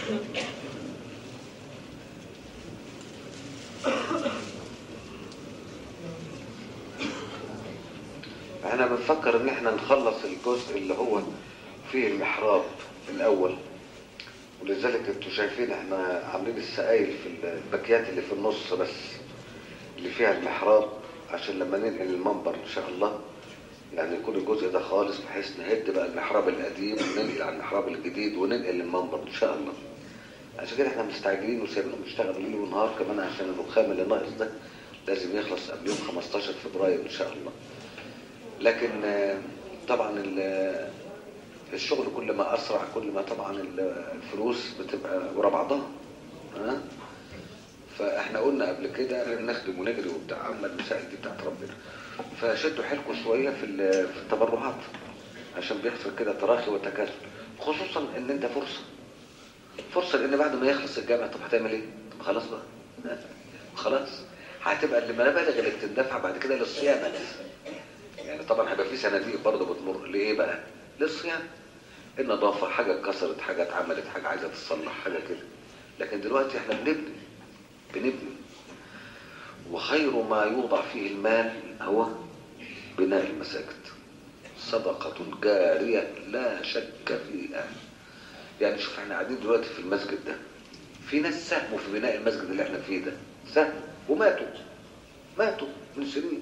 احنا بنفكر ان احنا نخلص الجزء اللي هو فيه المحراب الاول ولذلك انتوا شايفين احنا عاملين السقايل في الباكيات اللي في النص بس اللي فيها المحراب عشان لما ننقل المنبر ان شاء الله يعني يكون الجزء ده خالص بحيث نهد بقى المحراب القديم وننقل على المحراب الجديد وننقل المنبر ان شاء الله عشان كده احنا مستعجلين وسايبينهم يشتغلوا ليل ونهار كمان عشان الرخام اللي ناقص ده لازم يخلص قبل يوم 15 فبراير ان شاء الله لكن آه، طبعا ال- الشغل كل ما اسرع كل ما طبعا ال- الفلوس بتبقى ورا بعضها ها فاحنا قلنا قبل كده نخدم ونجري وبتاع اما المسائل دي بتاعت ربنا فشدوا حيلكم شويه في ال- في التبرعات عشان بيحصل كده تراخي وتكاسل خصوصا ان انت فرصه فرصه لان بعد ما يخلص الجامع طب هتعمل ايه؟ طب خلاص بقى خلاص هتبقى المبالغ اللي بتندفع بعد كده للصيانه يعني طبعا هيبقى في صناديق برضه بتمر لايه بقى؟ للصيانه النظافه حاجه اتكسرت حاجه اتعملت حاجه عايزه تتصلح حاجه كده لكن دلوقتي احنا بنبني بنبني وخير ما يوضع فيه المال هو بناء المساجد صدقة جارية لا شك فيها يعني شوف احنا قاعدين دلوقتي في المسجد ده في ناس ساهموا في بناء المسجد اللي احنا فيه ده ساهموا وماتوا ماتوا من سنين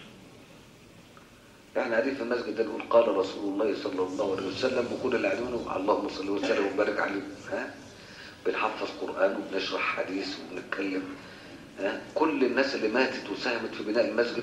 احنا قاعدين في المسجد ده نقول قال رسول الله صلى الله عليه وسلم وكل اللي قاعدين نقول اللهم صل وسلم وبارك عليه ها بنحفظ قرآن وبنشرح حديث وبنتكلم ها كل الناس اللي ماتت وساهمت في بناء المسجد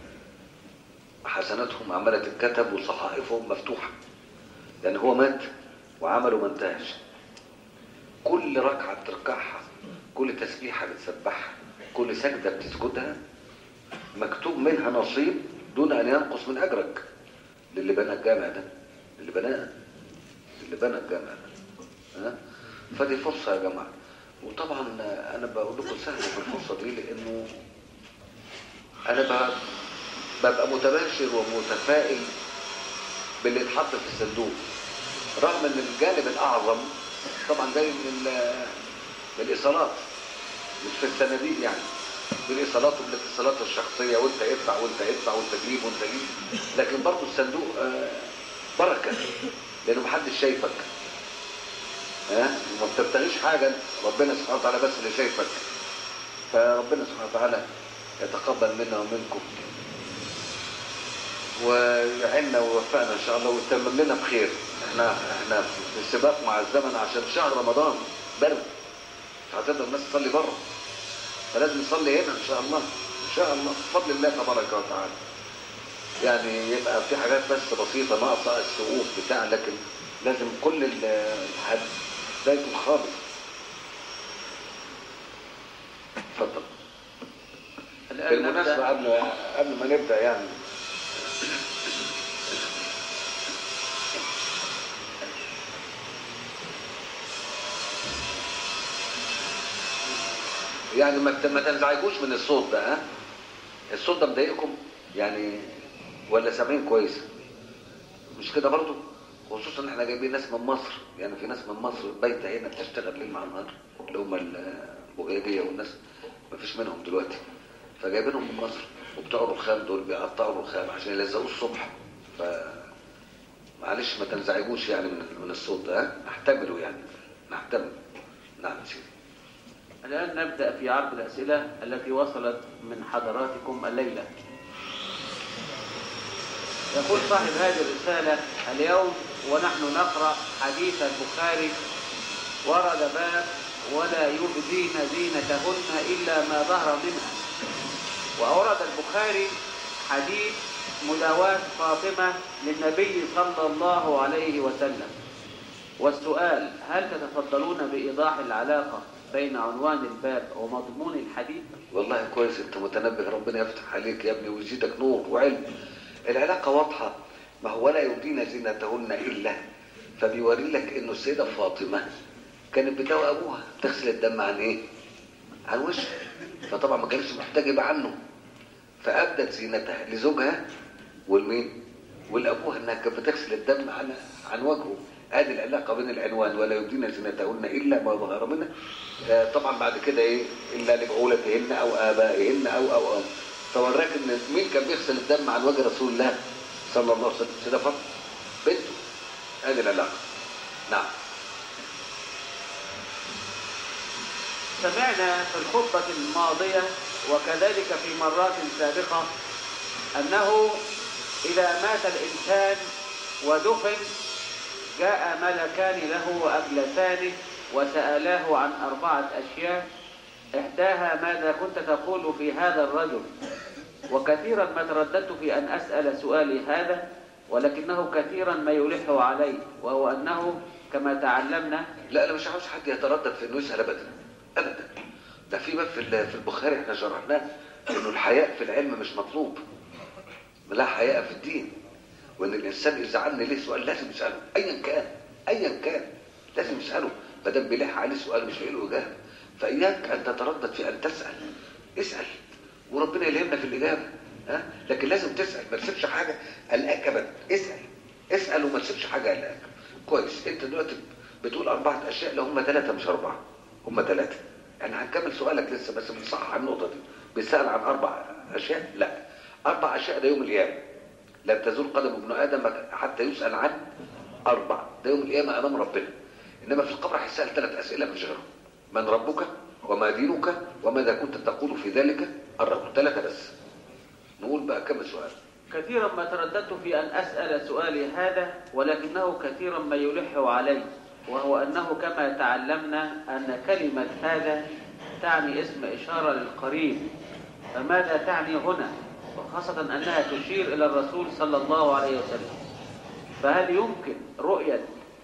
حسناتهم عمالة تتكتب وصحائفهم مفتوحة يعني هو مات وعمله ما انتهش كل ركعة بتركعها كل تسبيحة بتسبحها كل سجدة بتسجدها مكتوب منها نصيب دون أن ينقص من أجرك للي بنى الجامع ده اللي بناه اللي بنى الجامع ده ها؟ فدي فرصة يا جماعة وطبعا أنا بقول لكم سهل في الفرصة دي لأنه أنا ب- ببقى متباشر ومتفائل باللي اتحط في الصندوق رغم ان الجانب الاعظم طبعا جاي من ال- من الايصالات مش في الصناديق يعني بالايصالات وبالاتصالات الشخصيه وانت ادفع وانت ادفع وانت جيب وانت جيب لكن برضه الصندوق آه، بركه لانه محدش شايفك ها ما بتبتغيش حاجه ربنا سبحانه وتعالى بس اللي شايفك فربنا سبحانه وتعالى يتقبل منا ومنكم ويعيننا ويوفقنا ان شاء الله ويتمم لنا بخير احنا احنا في السباق مع الزمن عشان شهر رمضان برد مش هتقدر الناس تصلي بره فلازم نصلي هنا ان شاء الله ان شاء الله بفضل الله تبارك وتعالى يعني يبقى في حاجات بس بسيطه ناقصه السقوف بتاع لكن لازم كل ال- الحد ده يكون خالص اتفضل الآن بالمناسبة نبدأ قبل قبل ما نبدأ يعني يعني ما ت- ما تنزعجوش من الصوت ده ها الصوت ده مضايقكم يعني ولا سامعين كويس مش كده برضو خصوصا ان احنا جايبين ناس من مصر يعني في ناس من مصر بايته هنا بتشتغل ليل مع نهار اللي هم البوهيجيه والناس ما فيش منهم دلوقتي فجايبينهم من مصر وبتوع الرخام دول بيقطعوا الرخام عشان يلزقوه الصبح ف معلش ما تنزعجوش يعني من من الصوت ده ها؟ احتملوا يعني نحتمل نعم سيدي الآن نبدأ في عرض الأسئلة التي وصلت من حضراتكم الليلة يقول صاحب هذه الرسالة اليوم ونحن نقرأ حديث البخاري ورد باب ولا يبدين زينتهن إلا ما ظهر منها وأورد البخاري حديث مداواة فاطمة للنبي صلى الله عليه وسلم والسؤال هل تتفضلون بإيضاح العلاقة بين عنوان الباب ومضمون الحديث؟ والله كويس انت متنبه ربنا يفتح عليك يا ابني ويزيدك نور وعلم العلاقة واضحة ما هو ولا يبدين زينتهن إلا فبيوري لك انه السيدة فاطمة كانت بتداوي ابوها تغسل الدم عن ايه عن وشها فطبعا ما كانتش محتجبة عنه فأبدت زينتها لزوجها والمين والأبوها انها كانت بتغسل الدم عن عن وجهه ادي العلاقه بين العنوان ولا يبدين زينتهن الا ما ظهر منها آه، طبعا بعد كده ايه الا لبعولتهن او ابائهن او او او فوراك ان مين كان بيغسل الدم عن وجه رسول الله صلى الله عليه وسلم سيدة فاطمه بنته ادي العلاقه نعم سمعنا في الخطبة الماضية وكذلك في مرات سابقة أنه إذا مات الإنسان ودفن جاء ملكان له وأجلسانه وسألاه عن أربعة أشياء إحداها ماذا كنت تقول في هذا الرجل وكثيرا ما ترددت في أن أسأل سؤالي هذا ولكنه كثيرا ما يلح علي وهو أنه كما تعلمنا لا انا مش عاوز حد يتردد في انه يسال ابدا ابدا ده في باب في ال- في البخاري احنا شرحناه انه الحياء في العلم مش مطلوب لا حياء في الدين وان الانسان اذا عني ليه سؤال لازم يساله ايا كان ايا كان لازم يساله ما دام بيلح عليه سؤال مش لاقي له اجابه فاياك ان تتردد في ان تسال اسال وربنا يلهمنا في الاجابه ها لكن لازم تسال ما تسيبش حاجه قلقاك ابدا اسال اسال وما تسيبش حاجه قلقاك كويس انت دلوقتي بتقول اربعه اشياء لا هم ثلاثه مش اربعه هم ثلاثه يعني هنكمل سؤالك لسه بس بنصحح النقطه دي بيسال عن اربع اشياء لا اربع اشياء ده يوم القيامه لا تزول قدم ابن ادم حتى يسال عن اربع ده يوم القيامه امام ربنا انما في القبر هيسال ثلاث اسئله مش غيرهم من ربك وما دينك وماذا كنت تقول في ذلك الرجل ثلاثه بس نقول بقى كم سؤال كثيرا ما ترددت في أن أسأل سؤالي هذا ولكنه كثيرا ما يلح علي وهو أنه كما تعلمنا أن كلمة هذا تعني اسم إشارة للقريب فماذا تعني هنا وخاصة أنها تشير إلى الرسول صلى الله عليه وسلم فهل يمكن رؤية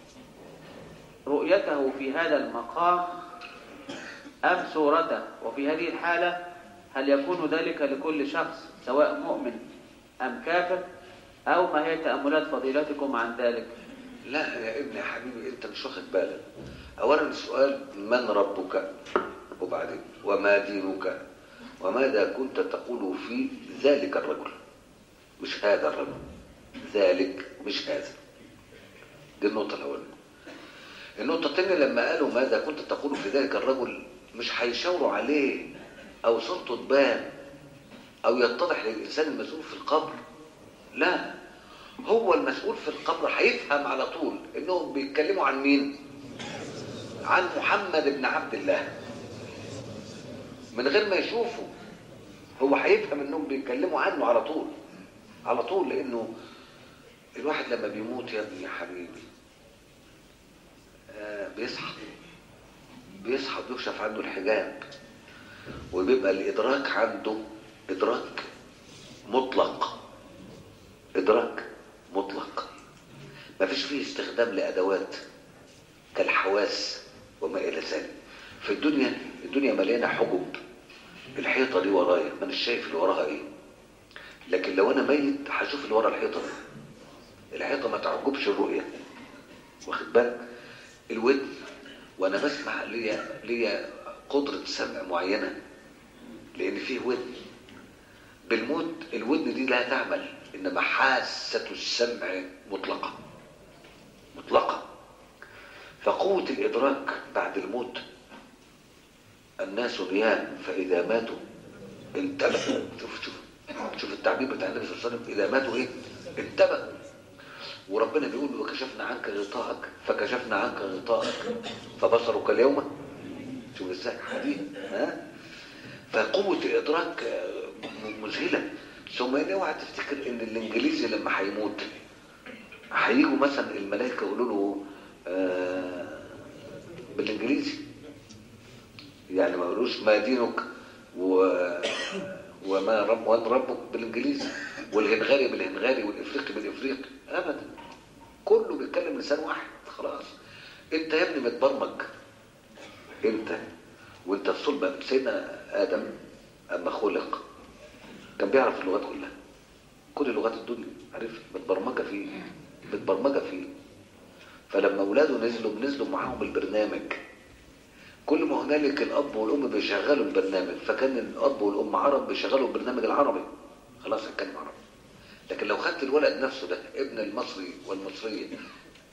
رؤيته في هذا المقام أم صورته وفي هذه الحالة هل يكون ذلك لكل شخص سواء مؤمن أم كافر أو ما هي تأملات فضيلتكم عن ذلك لا يا ابني يا حبيبي انت مش واخد بالك اولا السؤال من ربك وبعدين وما دينك وماذا كنت تقول في ذلك الرجل مش هذا الرجل ذلك مش هذا دي النقطة الأولى النقطة الثانية لما قالوا ماذا كنت تقول في ذلك الرجل مش هيشاوروا عليه أو صورته تبان أو يتضح للإنسان المسؤول في القبر لا هو المسؤول في القبر هيفهم على طول انهم بيتكلموا عن مين عن محمد بن عبد الله من غير ما يشوفه هو هيفهم انهم بيتكلموا عنه على طول على طول لانه الواحد لما بيموت يا ابني يا حبيبي آه بيصحى بيصحى بيكشف عنه الحجاب وبيبقى الادراك عنده ادراك مطلق إدراك مطلق ما فيش فيه استخدام لأدوات كالحواس وما إلى ذلك في الدنيا الدنيا مليانة حجب الحيطة دي ورايا ما أنا شايف اللي وراها إيه لكن لو أنا ميت هشوف اللي ورا الحيطة دي الحيطة ما تعجبش الرؤية واخد بالك الودن وأنا بسمع ليا ليا قدرة سمع معينة لأن فيه ودن بالموت الودن دي لا تعمل انما حاسه السمع مطلقه مطلقه فقوه الادراك بعد الموت الناس نيام فاذا ماتوا انتبهوا شوف شوف شوف التعبير بتاع النبي صلى الله عليه وسلم اذا ماتوا ايه انتبهوا وربنا بيقول وكشفنا عنك غطاءك فكشفنا عنك غطاءك فبصرك اليوم شوف ازاي حديث ها فقوه الادراك مذهله ثم ان اوعى تفتكر ان الانجليزي لما هيموت هيجوا مثلا الملائكه يقولوا له آه بالانجليزي يعني ما يقولوش ما دينك و وما رب وان ربك بالانجليزي والهنغاري بالهنغاري والافريقي بالافريقي ابدا كله بيتكلم لسان واحد خلاص انت يا ابني متبرمج انت وانت في صلب سيدنا ادم اما خلق كان بيعرف اللغات كلها كل لغات الدنيا عارف متبرمجه فيه متبرمجه فيه فلما اولاده نزلوا نزلوا معاهم البرنامج كل ما هنالك الاب والام بيشغلوا البرنامج فكان الاب والام عرب بيشغلوا البرنامج العربي خلاص هتكلم عربي لكن لو خدت الولد نفسه ده ابن المصري والمصريه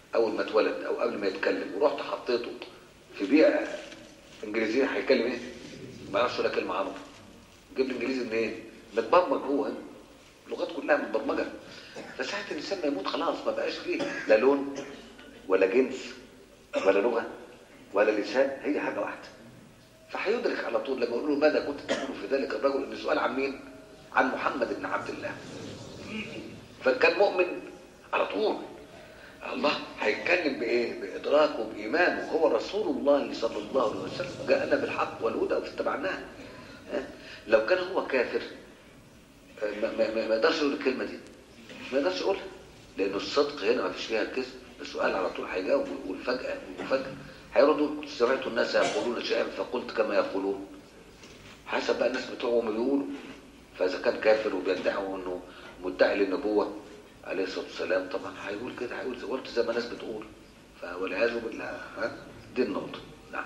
اول ما اتولد او قبل ما يتكلم ورحت حطيته في بيئه انجليزيه هيتكلم ايه ما يعرفش ولا كلمه عربي جيب لي انجليزي منين إيه؟ متبرمج هو هنا اللغات كلها متبرمجه فساعه الانسان ما يموت خلاص ما بقاش فيه لا لون ولا جنس ولا لغه ولا لسان هي حاجه واحده فهيدرك على طول لما يقول له ماذا كنت تقول في ذلك الرجل ان السؤال عن مين عن محمد بن عبد الله فكان مؤمن على طول الله هيتكلم بايه بادراكه بايمانه هو رسول الله صلى الله عليه وسلم جاءنا بالحق والهدى فاتبعناه لو كان هو كافر ما, ما, ما يقدرش يقول الكلمه دي ما يقدرش يقولها لان الصدق هنا ما فيش فيها كذب السؤال على طول هيجاوب ويقول فجاه وفجاه هيرد يقول سمعت الناس يقولون شيئا فقلت كما يقولون حسب بقى الناس بتوعهم بيقولوا فاذا كان كافر وبيدعي انه مدعي للنبوه عليه الصلاه والسلام طبعا هيقول كده هيقول قلت زي ما الناس بتقول والعياذ بالله ها دي النقطه نعم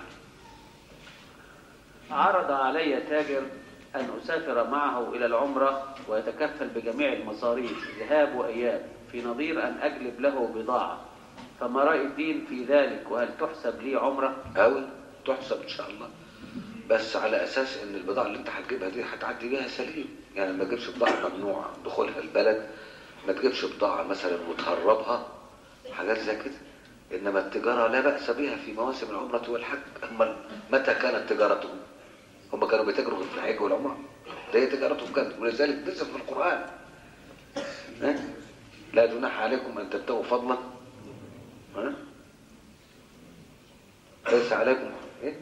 عرض علي تاجر أن أسافر معه إلى العمرة ويتكفل بجميع المصاريف ذهاب وإياب في نظير أن أجلب له بضاعة فما رأي الدين في ذلك وهل تحسب لي عمرة؟ أوي تحسب إن شاء الله بس على أساس إن البضاعة اللي أنت هتجيبها دي هتعدي بيها سليم يعني ما تجيبش بضاعة ممنوع دخولها البلد ما تجيبش بضاعة مثلا وتهربها حاجات زي كده إنما التجارة لا بأس بها في مواسم العمرة والحج أما متى كانت تجارتهم؟ هم كانوا بيتاجروا في الحج والعمرة ده هي تجارتهم كانت ولذلك نزل في القرآن ها؟ لا جناح عليكم أن تبتغوا فضلا ها؟ ليس عليكم إيه؟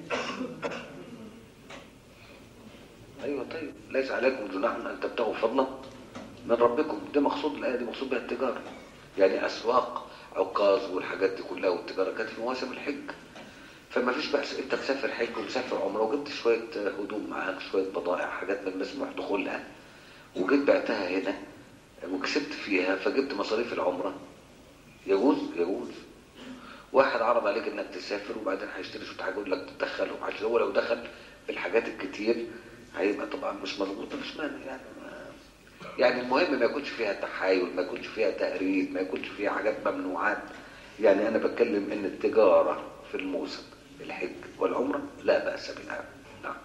أيوة طيب ليس عليكم جناح أن تبتغوا فضلا من ربكم ده مقصود الآية دي مقصود بها التجارة يعني أسواق عكاظ والحاجات دي كلها والتجارة كانت في مواسم الحج فما فيش بأس انت مسافر حج ومسافر عمره وجبت شوية هدوم معاك شوية بضائع حاجات من المسموح دخولها وجيت بعتها هنا وكسبت فيها فجبت مصاريف العمرة يجوز يجوز واحد عرض عليك انك تسافر وبعدين هيشتري شوية حاجة يقول لك تدخلهم عشان هو لو دخل في الحاجات الكتير هيبقى طبعا مش مظبوط مش مانع يعني يعني المهم ما يكونش فيها تحايل ما يكونش فيها تهريب ما يكونش فيها حاجات ممنوعات يعني انا بتكلم ان التجارة في الموسم الحج والعمرة لا بأس بها نعم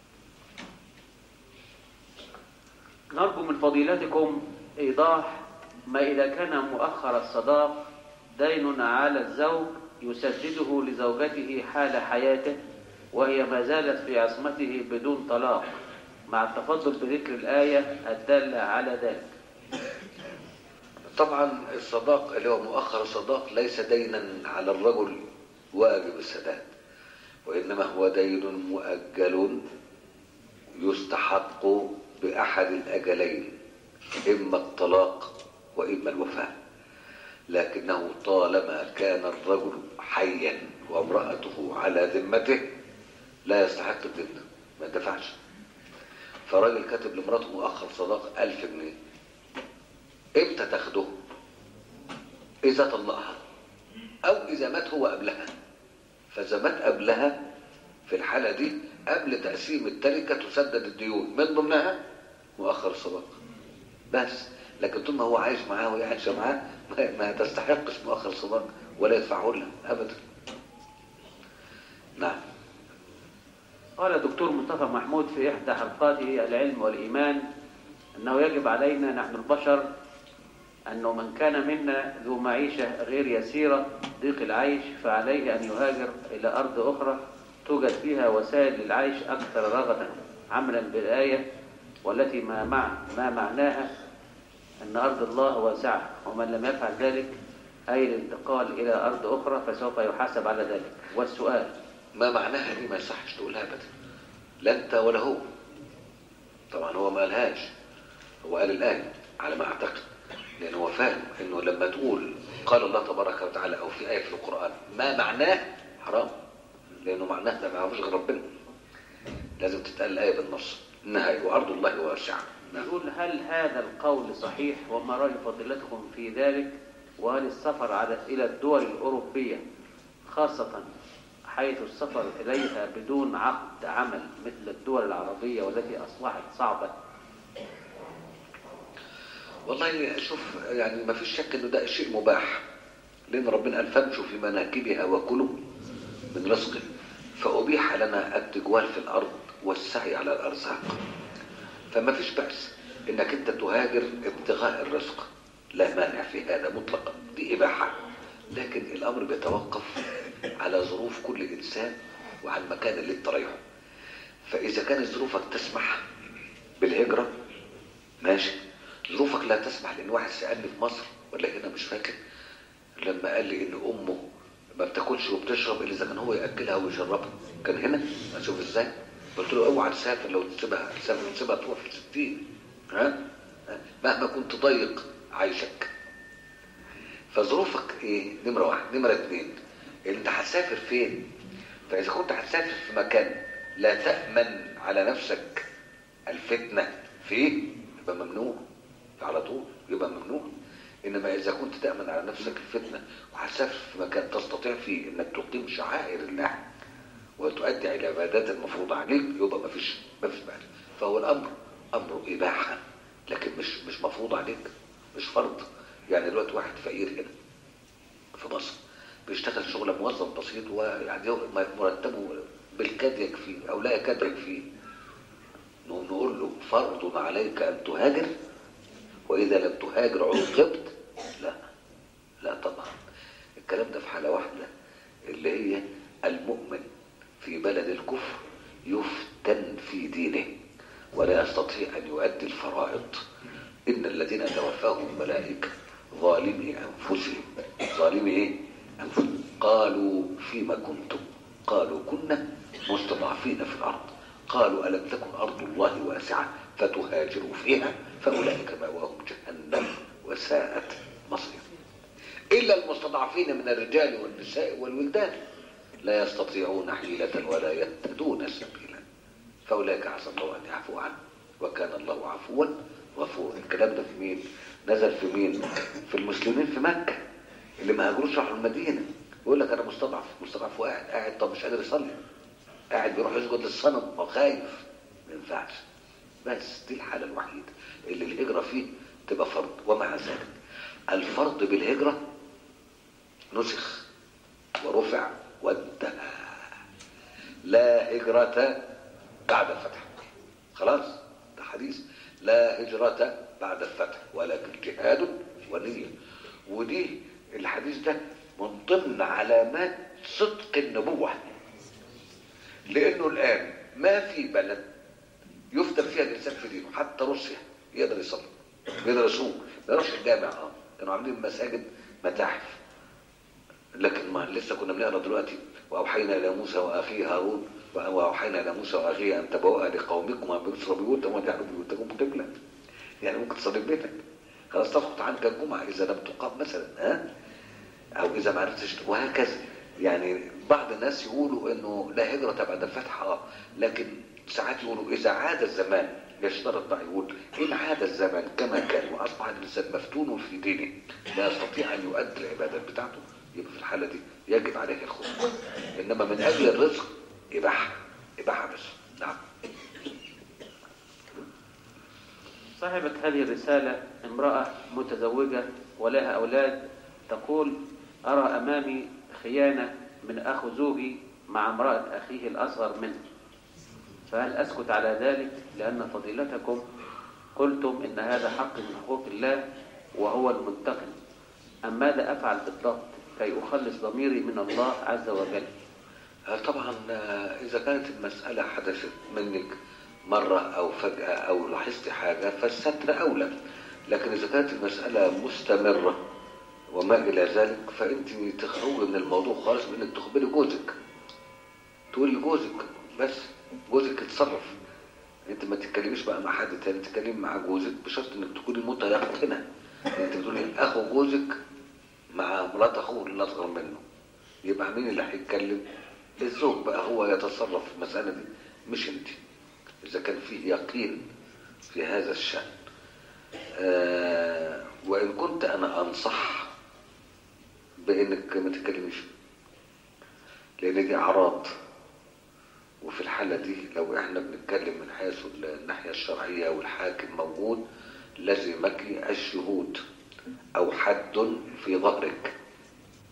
نرجو من فضيلتكم إيضاح ما إذا كان مؤخر الصداق دين على الزوج يسدده لزوجته حال حياته وهي ما زالت في عصمته بدون طلاق مع التفضل بذكر الآية الدالة على ذلك طبعا الصداق اللي هو مؤخر الصداق ليس دينا على الرجل واجب السداد وإنما هو دين مؤجل يستحق بأحد الأجلين إما الطلاق وإما الوفاة لكنه طالما كان الرجل حيا وامرأته على ذمته لا يستحق الذمة ما دفعش فراجل كاتب لمراته مؤخر صداق ألف جنيه امتى تاخده إذا طلقها أو إذا مات هو قبلها فإذا مات قبلها في الحالة دي قبل تقسيم التركة تسدد الديون من ضمنها مؤخر الصداق بس لكن طول ما هو عايش معاه وهي عايشة معاه ما, ما تستحقش مؤخر الصداق ولا يدفعه لها أبدا نعم قال الدكتور مصطفى محمود في إحدى حلقاته العلم والإيمان أنه يجب علينا نحن البشر أنه من كان منا ذو معيشة غير يسيرة ضيق العيش فعليه أن يهاجر إلى أرض أخرى توجد فيها وسائل للعيش أكثر رغدا عملا بالآية والتي ما, مع ما معناها أن أرض الله واسعة ومن لم يفعل ذلك أي الانتقال إلى أرض أخرى فسوف يحاسب على ذلك والسؤال ما معناها دي ما يصحش تقولها ابدا لا انت ولا هو طبعا هو ما قالهاش هو قال الآية على ما أعتقد لأن هو فاهم إنه لما تقول قال الله تبارك وتعالى أو في آية في القرآن ما معناه حرام لأنه معناه ده ما يعرفش غير ربنا لازم تتقال الآية بالنص النهاية وأرض الله واسعة نعم. يقول هل هذا القول صحيح وما رأي فضيلتكم في ذلك وهل السفر على إلى الدول الأوروبية خاصة حيث السفر إليها بدون عقد عمل مثل الدول العربية والتي أصبحت صعبة والله شوف يعني ما فيش شك انه ده شيء مباح لأن ربنا قال فامشوا في مناكبها وكلوا من رزقه فأبيح لنا التجوال في الأرض والسعي على الأرزاق فما فيش بأس إنك أنت تهاجر ابتغاء الرزق لا مانع في هذا مطلقا دي إباحة لكن الأمر بيتوقف على ظروف كل إنسان وعلى المكان اللي انت رايحه فإذا كانت ظروفك تسمح بالهجرة ماشي ظروفك لا تسمح لأن واحد سألني في مصر ولا هنا مش فاكر لما قال لي إن أمه ما بتاكلش وبتشرب إلا إذا كان هو يأكلها ويشربها كان هنا أشوف إزاي قلت له اوعى تسافر لو تسيبها تسافر تسيبها تروح في الستين ها مهما كنت ضيق عايشك فظروفك ايه نمرة واحد نمرة اتنين انت هتسافر فين فاذا كنت هتسافر في مكان لا تأمن على نفسك الفتنة فيه يبقى ممنوع على طول يبقى ممنوع انما اذا كنت تأمن على نفسك الفتنة وهتسافر في مكان تستطيع فيه انك تقيم شعائر الله وتؤدي الى عبادات المفروضة عليك يبقى مفيش مفيش بأس فهو الامر امر اباحة لكن مش مش مفروض عليك مش فرض يعني دلوقتي واحد فقير هنا في مصر بيشتغل شغل موظف بسيط ويعني مرتبه بالكاد يكفيه او لا يكاد يكفيه نقول له فرض عليك ان تهاجر واذا لم تهاجر عوقبت لا لا طبعا الكلام ده في حالة واحدة اللي هي المؤمن في بلد الكفر يفتن في دينه ولا يستطيع أن يؤدي الفرائض إن الذين توفاهم الملائكة ظالمي أنفسهم ظالمي إيه؟ أنفسهم قالوا فيما كنتم قالوا كنا مستضعفين في الأرض قالوا ألم تكن أرض الله واسعة فتهاجروا فيها فأولئك مأواهم جهنم وساءت مصير إلا المستضعفين من الرجال والنساء والولدان لا يستطيعون حيلة ولا يهتدون سبيلا فأولئك عسى الله أن يعفو عنه وكان الله عفوا غفورا الكلام ده في مين نزل في مين في المسلمين في مكة اللي ما هاجروش راحوا المدينة يقول لك أنا مستضعف مستضعف وقاعد قاعد طب مش قادر يصلي قاعد بيروح يسجد للصنم وخايف ما ينفعش بس دي الحالة الوحيدة اللي الهجرة فيه تبقى فرض ومع ذلك الفرض بالهجرة نسخ ورفع وانتهى لا هجرة بعد الفتح خلاص ده حديث لا هجرة بعد الفتح ولكن جهاد ونية ودي الحديث ده من ضمن علامات صدق النبوة لأنه الآن ما في بلد يفتن فيها الإنسان في دينه حتى روسيا يقدر يصلي يقدر يصوم ما يروحش الجامع اه كانوا عاملين مساجد متاحف لكن ما لسه كنا بنقرا دلوقتي واوحينا الى موسى واخيه هارون واوحينا الى موسى واخيه ان تبوأ لقومكم بمصر بيوتا وجعلوا بيوتكم قبلة يعني ممكن تصلي في بيتك خلاص تسقط عنك الجمعه اذا لم تقام مثلا ها او اذا ما عرفتش وهكذا يعني بعض الناس يقولوا انه لا هجره بعد الفتح اه لكن ساعات يقولوا اذا عاد الزمان يشترط بقى يقول ان عاد الزمان كما كان واصبح الانسان مفتون في دينه لا يستطيع ان يؤدي العبادات بتاعته يبقى في الحالة دي يجب عليه الخروج إنما من أجل الرزق إباحة إباحة بس نعم صاحبة هذه الرسالة امرأة متزوجة ولها أولاد تقول أرى أمامي خيانة من أخو زوجي مع امرأة أخيه الأصغر منه فهل أسكت على ذلك لأن فضيلتكم قلتم إن هذا حق من حقوق الله وهو المنتقم أم ماذا أفعل بالضبط كي أخلص ضميري من الله عز وجل طبعا إذا كانت المسألة حدثت منك مرة أو فجأة أو لاحظت حاجة فالستر أولى لكن إذا كانت المسألة مستمرة وما إلى ذلك فأنت تخرجي من الموضوع خالص بأنك تخبري جوزك تقول لجوزك بس جوزك يتصرف انت ما تتكلميش بقى مع حد تاني تتكلمي مع جوزك بشرط انك تكوني متيقنه انت بتقولي اخو جوزك مع مرات اخوه اللي اصغر منه يبقى مين اللي هيتكلم الزوج بقى هو يتصرف في المساله دي مش انت اذا كان فيه يقين في هذا الشان آه وان كنت انا انصح بانك ما تتكلميش لان دي اعراض وفي الحالة دي لو احنا بنتكلم من حيث الناحية الشرعية والحاكم موجود لزمك الشهود او حد في ظهرك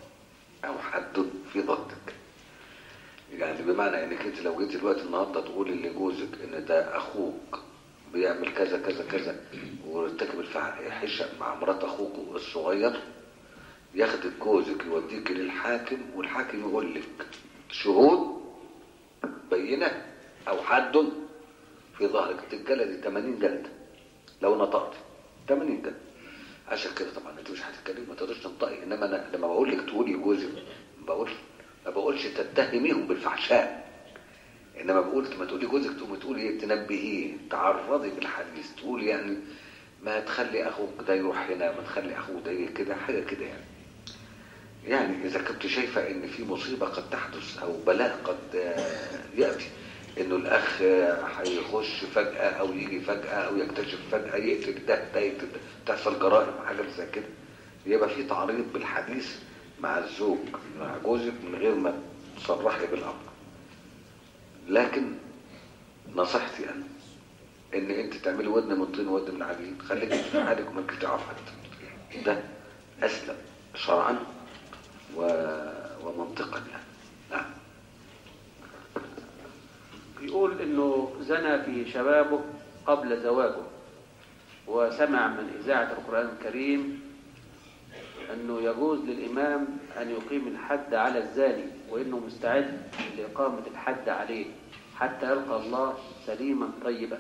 او حد في ضغطك يعني بمعنى انك انت لو جيت الوقت النهارده تقولي لجوزك ان ده اخوك بيعمل كذا كذا كذا وارتكب الفاحشه مع مرات اخوك الصغير ياخدك جوزك يوديك للحاكم والحاكم يقول لك شهود بينه او حد في ظهرك تتجلد 80 جلده لو نطقت 80 جلده عشان كده طبعا انت مش هتتكلمي ما تقدرش تنطقي انما انا لما بقول لك تقولي لجوزك بقول ما بقولش تتهميهم بالفحشاء انما بقول ما تقولي جوزك تقوم تقولي ايه تنبهيه تعرضي بالحديث تقول يعني ما تخلي اخوك ده يروح هنا ما تخلي اخوه ده كده حاجه كده يعني يعني اذا كنت شايفه ان في مصيبه قد تحدث او بلاء قد ياتي انه الاخ هيخش فجاه او يجي فجاه او يكتشف فجاه يقتل ده ده يقتل ده تحصل جرائم حاجه زي كده يبقى في تعريض بالحديث مع الزوج مع جوزك من غير ما تصرحي بالامر لكن نصيحتي انا ان انت تعملي ودن من طين وودن من عجين خليك في حالك وما تجيش تعرف حد ده اسلم شرعا و... ومنطقا يعني نعم يقول انه زنى في شبابه قبل زواجه وسمع من اذاعه القران الكريم انه يجوز للامام ان يقيم الحد على الزاني وانه مستعد لاقامه الحد عليه حتى يلقى الله سليما طيبا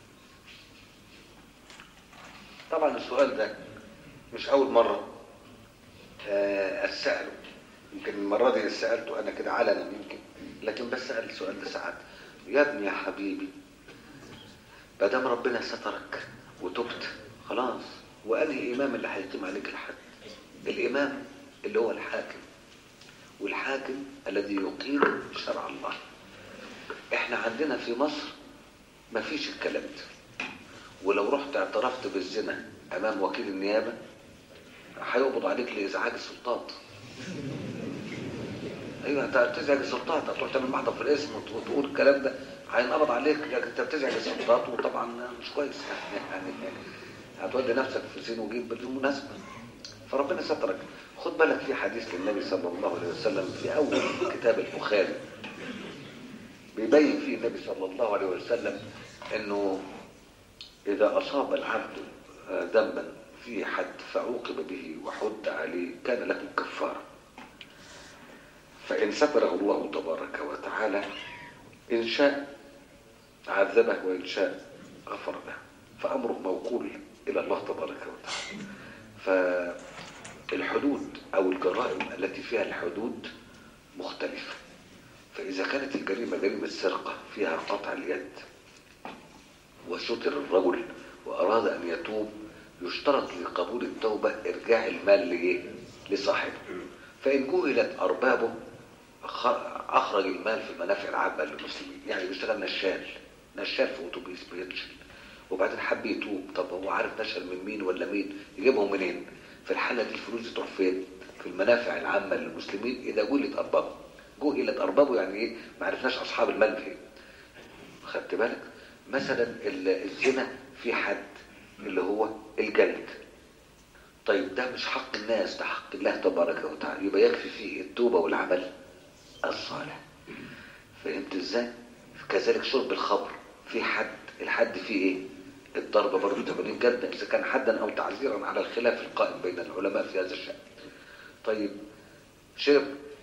طبعا السؤال ده مش اول مره آه، اساله يمكن المره دي سالته انا كده علنا يمكن لكن بسال السؤال ده ساعات يا ابني يا حبيبي ما دام ربنا سترك وتبت خلاص وانهي امام اللي هيقيم عليك الحد الامام اللي هو الحاكم والحاكم الذي يقيم شرع الله احنا عندنا في مصر ما فيش الكلام ده ولو رحت اعترفت بالزنا امام وكيل النيابه هيقبض عليك لازعاج السلطات ايوه انت بتزعج السلطات هتروح تعمل محضر في الاسم وتقول الكلام ده هينقبض عليك لكن انت بتزعج السلطات وطبعا مش كويس يعني هتودي نفسك في سين وجيب بالمناسبه فربنا سترك خد بالك في حديث للنبي صلى الله عليه وسلم في اول كتاب البخاري بيبين فيه النبي صلى الله عليه وسلم انه اذا اصاب العبد ذنبا في حد فعوقب به وحد عليه كان له كفاره فإن ستره الله تبارك وتعالى إن شاء عذبه وإن شاء غفر له فأمره موكول إلى الله تبارك وتعالى فالحدود أو الجرائم التي فيها الحدود مختلفة فإذا كانت الجريمة جريمة سرقة فيها قطع اليد وستر الرجل وأراد أن يتوب يشترط لقبول التوبة إرجاع المال لإيه؟ لصاحبه فإن جهلت أربابه اخرج المال في المنافع العامه للمسلمين يعني بيشتغل نشال نشال في اتوبيس بينشل وبعدين حب يتوب طب هو عارف نشل من مين ولا مين يجيبهم منين في الحاله دي الفلوس دي تروح فين في المنافع العامه للمسلمين اذا جهلت اربابه جهلت اربابه يعني ايه ما عرفناش اصحاب المال فين خدت بالك مثلا الزنا في حد اللي هو الجلد طيب ده مش حق الناس ده حق الله تبارك وتعالى يبقى يكفي فيه التوبه والعمل الصالح فهمت ازاي كذلك شرب الخمر في حد الحد فيه ايه الضرب برضه 80 جلده اذا كان حدا او تعزيرا على الخلاف القائم بين العلماء في هذا الشان طيب شرب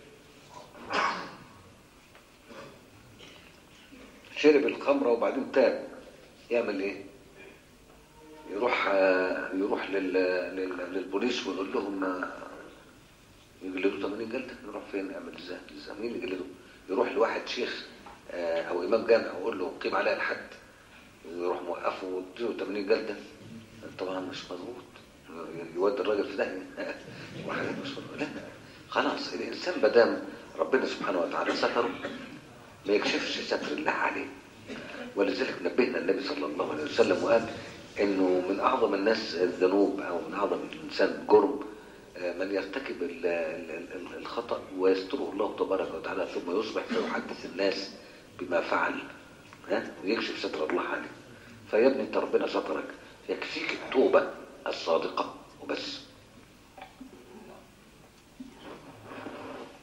شرب الخمره وبعدين تاب يعمل ايه يروح يروح لل... لل... للبوليس ويقول لهم يجلدوا 80 جلده يروح فين يعمل ازاي ازاي مين اللي يجلده يروح لواحد شيخ او امام جامع ويقول له قيم عليها الحد ويروح موقفه ويديله 80 جلده طبعا مش مظبوط يودي الراجل في داهيه وحاجات مش مظبوط لا خلاص الانسان ما دام ربنا سبحانه وتعالى ستره ما يكشفش ستر الله عليه ولذلك نبهنا النبي صلى الله عليه وسلم وقال انه من اعظم الناس الذنوب او من اعظم الانسان جرم من يرتكب الخطأ ويستره الله تبارك وتعالى ثم يصبح فيحدث الناس بما فعل ها ويكشف ستر الله عليه فيا ابني انت ربنا سترك يكفيك التوبة الصادقة وبس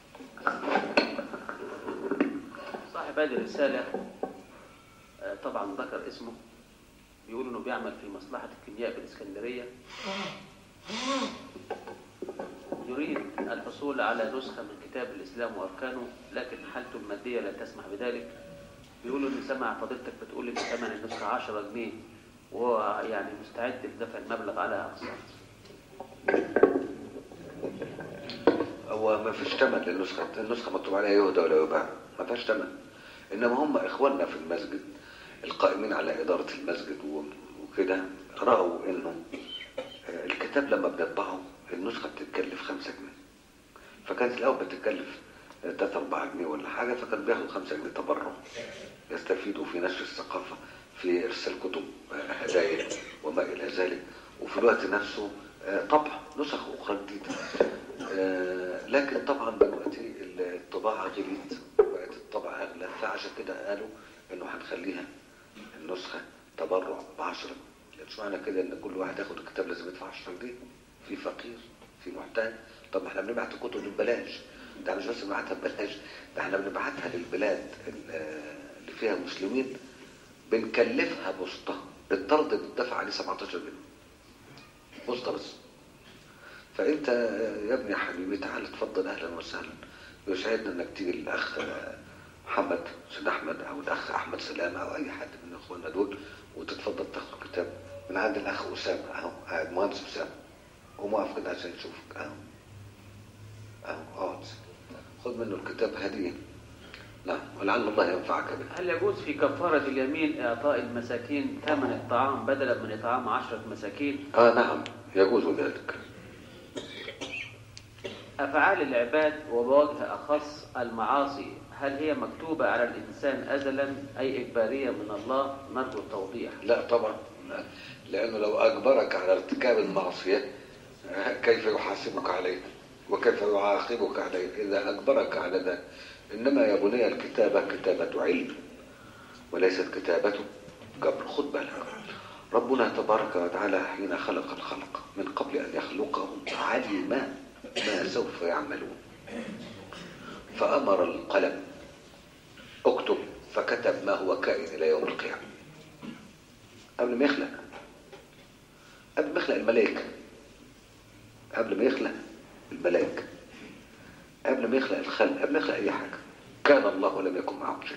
صاحب هذه الرسالة آه، طبعا ذكر اسمه بيقول انه بيعمل في مصلحة الكيمياء بالاسكندرية يريد الحصول على نسخة من كتاب الإسلام وأركانه لكن حالته المادية لا تسمح بذلك بيقول إن سمع فضيلتك بتقول إن ثمن النسخة 10 جنيه وهو يعني مستعد لدفع المبلغ على أقساط هو ما فيش ثمن للنسخة النسخة مكتوب عليها يهدى ولا يباع ما فيهاش ثمن إنما هم إخواننا في المسجد القائمين على إدارة المسجد و- وكده رأوا إنه آه، الكتاب لما بنطبعه النسخة بتتكلف خمسة جنيه فكانت الأول بتتكلف آه، تلاتة أربعة جنيه ولا حاجة فكان بياخدوا خمسة جنيه تبرع يستفيدوا في نشر الثقافة في إرسال كتب آه، هدايا وما إلى ذلك وفي الوقت نفسه آه، طبع نسخ أخرى جديدة آه، لكن طبعا دلوقتي الطباعة غليت بقت الطبعة أغلى فعشان كده قالوا إنه هنخليها النسخة تبرع بعشرة يعني مش معنى كده إن كل واحد ياخد الكتاب لازم يدفع 10 جنيه في فقير في محتاج طب ما احنا بنبعت الكتب ببلاش ده مش بس بنبعتها ببلاش ده احنا بنبعتها للبلاد ال- اللي فيها مسلمين بنكلفها بوسطة الطرد بتدفع عليه 17 جنيه بوسطة بس فانت يا ابني يا حبيبي تعال اتفضل اهلا وسهلا يسعدنا انك تيجي الاخ محمد سيد احمد او الاخ احمد سلامه او اي حد من اخواننا دول وتتفضل تاخد كتاب من عند الاخ اسامه اهو قاعد مهندس اسامه قوم واقف كده عشان يشوفك اهو اهو اقعد خد منه الكتاب هديه نعم ولعل الله ينفعك به هل يجوز في كفارة اليمين إعطاء المساكين ثمن الطعام بدلا من إطعام عشرة مساكين اه نعم يجوز ذلك أفعال العباد وبوجه أخص المعاصي هل هي مكتوبة على الإنسان أزلا أي إجبارية من الله نرجو التوضيح لا طبعا لا. لأنه لو أجبرك على ارتكاب المعصية آه، كيف يحاسبك عليه وكيف يعاقبك عليه إذا أجبرك على ذلك إنما يا بني الكتابة كتابة علم وليست كتابة جبر خد بالك ربنا تبارك وتعالى حين خلق الخلق من قبل أن يخلقهم علم ما سوف يعملون فأمر القلم اكتب فكتب ما هو كائن إلى يوم القيامة قبل ما يخلق قبل ما يخلق الملائكة قبل ما يخلق الملائكة قبل ما يخلق الخلق قبل ما يخلق أي حاجة كان الله ولم يكن معه شيء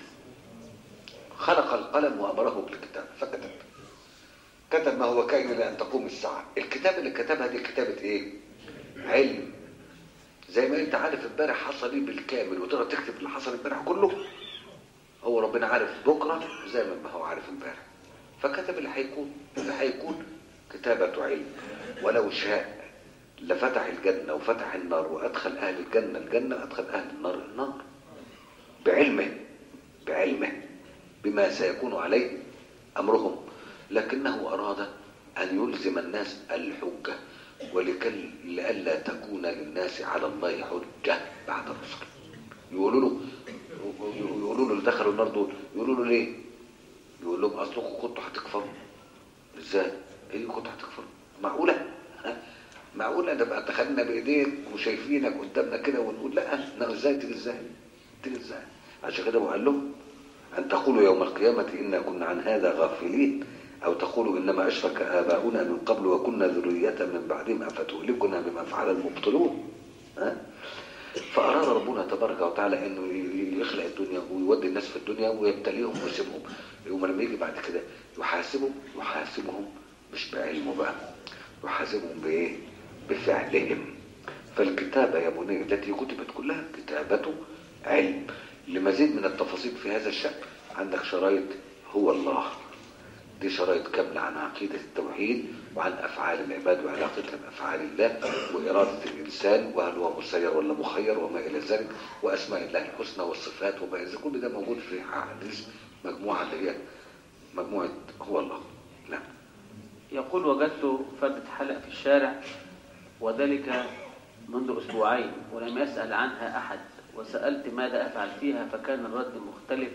خلق القلم وأمره بالكتاب فكتب كتب ما هو كائن إلى أن تقوم الساعة الكتاب اللي كتبها دي كتابة إيه؟ علم زي ما أنت عارف امبارح حصل إيه بالكامل وتقدر تكتب اللي حصل امبارح كله هو ربنا عارف بكرة زي ما هو عارف امبارح فكتب اللي هيكون اللي هيكون كتابة علم ولو شاء لفتح الجنة وفتح النار وأدخل أهل الجنة الجنة أدخل أهل النار النار بعلمه بعلمه بما سيكون عليه أمرهم لكنه أراد أن يلزم الناس الحجة ولكي لئلا تكون للناس على الله حجة بعد الرسل يقولوا له يقولوا له اللي دخلوا النار دول يقولوا له ليه؟ يقول لهم اصلكم كنتوا هتكفروا ازاي؟ ايه كنتوا هتكفروا؟ معقولة؟ ها؟ معقولة نبقى دخلنا بايديك وشايفينك قدامنا كده ونقول لا لا ازاي تيجي ازاي؟ تيجي ازاي؟ عشان كده هو قال لهم ان تقولوا يوم القيامة انا كنا عن هذا غافلين او تقولوا انما اشرك اباؤنا من قبل وكنا ذرية من بعدهم افتهلكنا بما فعل المبطلون ها؟ فأراد ربنا تبارك وتعالى انه يخلق الدنيا ويودي الناس في الدنيا ويبتليهم ويسيبهم يوم لما يجي بعد كده يحاسبهم يحاسبهم مش بعلمه بقى يحاسبهم بايه بفعلهم فالكتابة يا بني التي كتبت كلها كتابة علم لمزيد من التفاصيل في هذا الشأن عندك شرايط هو الله دي شرايط كاملة عن عقيدة التوحيد وعن أفعال العباد وعلاقتها بأفعال الله وإرادة الإنسان وهل هو مسير ولا مخير وما إلى ذلك وأسماء الله الحسنى والصفات وما إلى ذلك كل ده موجود في حديث مجموعة اللي هي مجموعة هو الله نعم يقول وجدت فردة حلق في الشارع وذلك منذ أسبوعين ولم يسأل عنها أحد وسألت ماذا أفعل فيها فكان الرد مختلف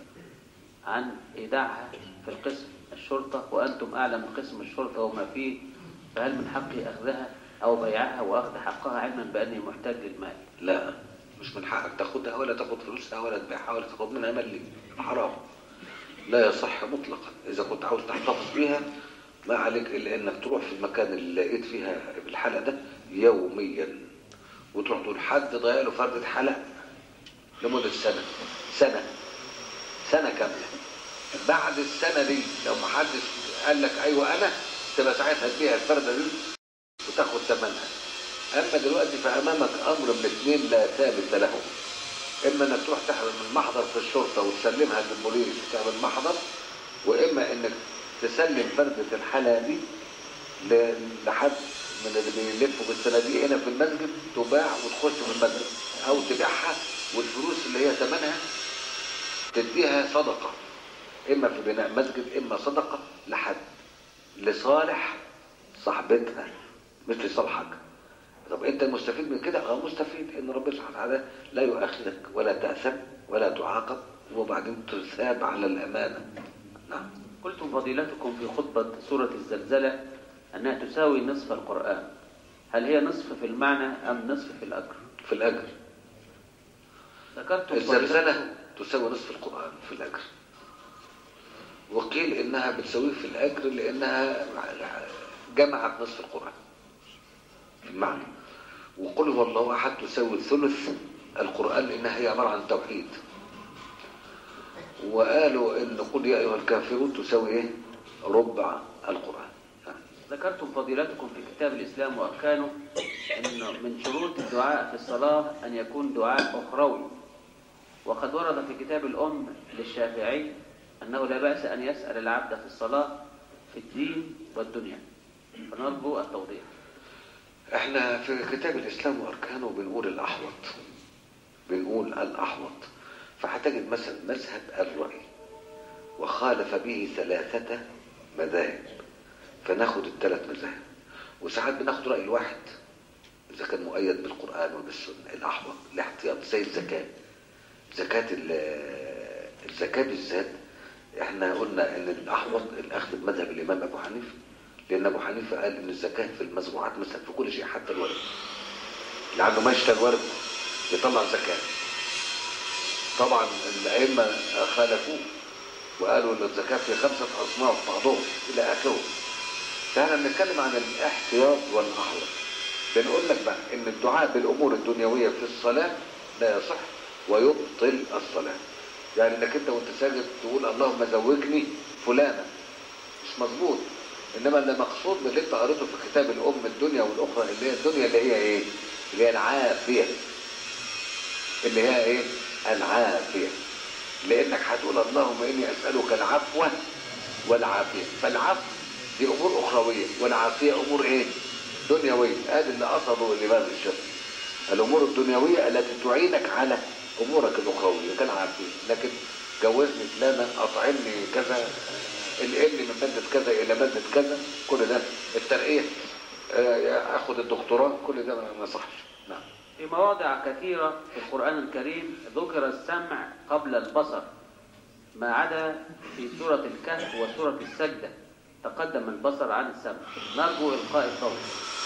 عن إيداعها في القسم الشرطة وأنتم أعلم من قسم الشرطة وما فيه فهل من حقي أخذها أو بيعها وأخذ حقها علما بأني محتاج للمال لا مش من حقك تاخدها ولا تاخد فلوسها ولا تبيعها ولا تاخد منها ملي حرام لا يصح مطلقا اذا كنت عاوز تحتفظ بيها ما عليك الا انك تروح في المكان اللي لقيت فيها الحلق ده يوميا وتروح تقول حد ضيع له فردة حلق لمدة سنة سنة سنة كاملة بعد السنة دي لو ما حدش قال لك ايوه انا تبقى ساعتها تبيع الفردة دي وتاخد ثمنها اما دلوقتي فامامك امر من اثنين لا ثابت له اما انك تروح تحمل من محضر في الشرطه وتسلمها للبوليس وتعمل محضر واما انك تسلم فردة الحلقة دي ل- لحد من اللي بيلفوا بالصناديق هنا في المسجد تباع وتخش في المسجد او تبيعها والفلوس اللي هي ثمنها تديها صدقة اما في بناء مسجد اما صدقة لحد لصالح صاحبتها مش لصالحك طب انت المستفيد من كده اه مستفيد ان ربنا سبحانه وتعالى لا يؤاخذك ولا تأثم ولا تعاقب وبعدين تثاب على الامانه نعم قلتم فضيلتكم في خطبة سورة الزلزلة أنها تساوي نصف القرآن هل هي نصف في المعنى أم نصف في الأجر في الاجر ذكرتم الزلزله تساوي نصف القران في الاجر وقيل انها بتساويه في الاجر لانها جمعت نصف القران في المعنى وقل هو الله احد تساوي ثلث القران لانها هي عباره عن توحيد وقالوا ان قل يا ايها الكافرون تساوي ايه ربع القران نعم. ذكرتم فضيلتكم في كتاب الإسلام وأركانه أن من شروط الدعاء في الصلاة أن يكون دعاء أخروي وقد ورد في كتاب الأم للشافعي أنه لا بأس أن يسأل العبد في الصلاة في الدين والدنيا فنرجو التوضيح احنا في كتاب الاسلام واركانه بنقول الاحوط بنقول الاحوط فهتجد مثلا مذهب الرأي وخالف به ثلاثة مذاهب فناخد الثلاث مذاهب وساعات بناخد رأي الواحد إذا كان مؤيد بالقرآن وبالسنة الأحوط الاحتياط زي الزكاة زكاة ال- الزكاة بالذات احنا قلنا ان الأحوط الأخذ بمذهب الإمام أبو حنيفة لأن أبو حنيفة قال إن الزكاة في المزروعات مثلا في كل شيء حتى الورد اللي عنده مشتى الورد يطلع زكاة طبعا الأئمة خالفوه وقالوا ان الزكاة في خمسة أصناف بعضهم إلى آخره فاحنا بنتكلم عن الاحتياط والأحوط بنقول لك بقى إن الدعاء بالأمور الدنيوية في الصلاة لا يصح ويبطل الصلاة يعني إنك أنت وأنت ساجد تقول اللهم زوجني فلانا مش مظبوط إنما اللي مقصود باللي أنت قريته في كتاب الأم الدنيا والأخرى اللي هي الدنيا اللي هي إيه؟ اللي هي العافية اللي هي إيه؟ العافية لانك هتقول اللهم اني اسالك العفو والعافيه فالعفو دي امور اخرويه والعافيه امور ايه دنيويه ادي اللي قصده الامام الشافعي الامور الدنيويه التي تعينك على امورك الاخرويه كالعافيه لكن جوزني فلانا اطعمني كذا انقلني من ماده كذا الى ماده كذا كل ده الترقيه آه، اخد الدكتوراه كل ده ما ما صحش نعم في مواضع كثيرة في القرآن الكريم ذكر السمع قبل البصر ما عدا في سورة الكهف وسورة السجدة تقدم البصر عن السمع نرجو إلقاء الضوء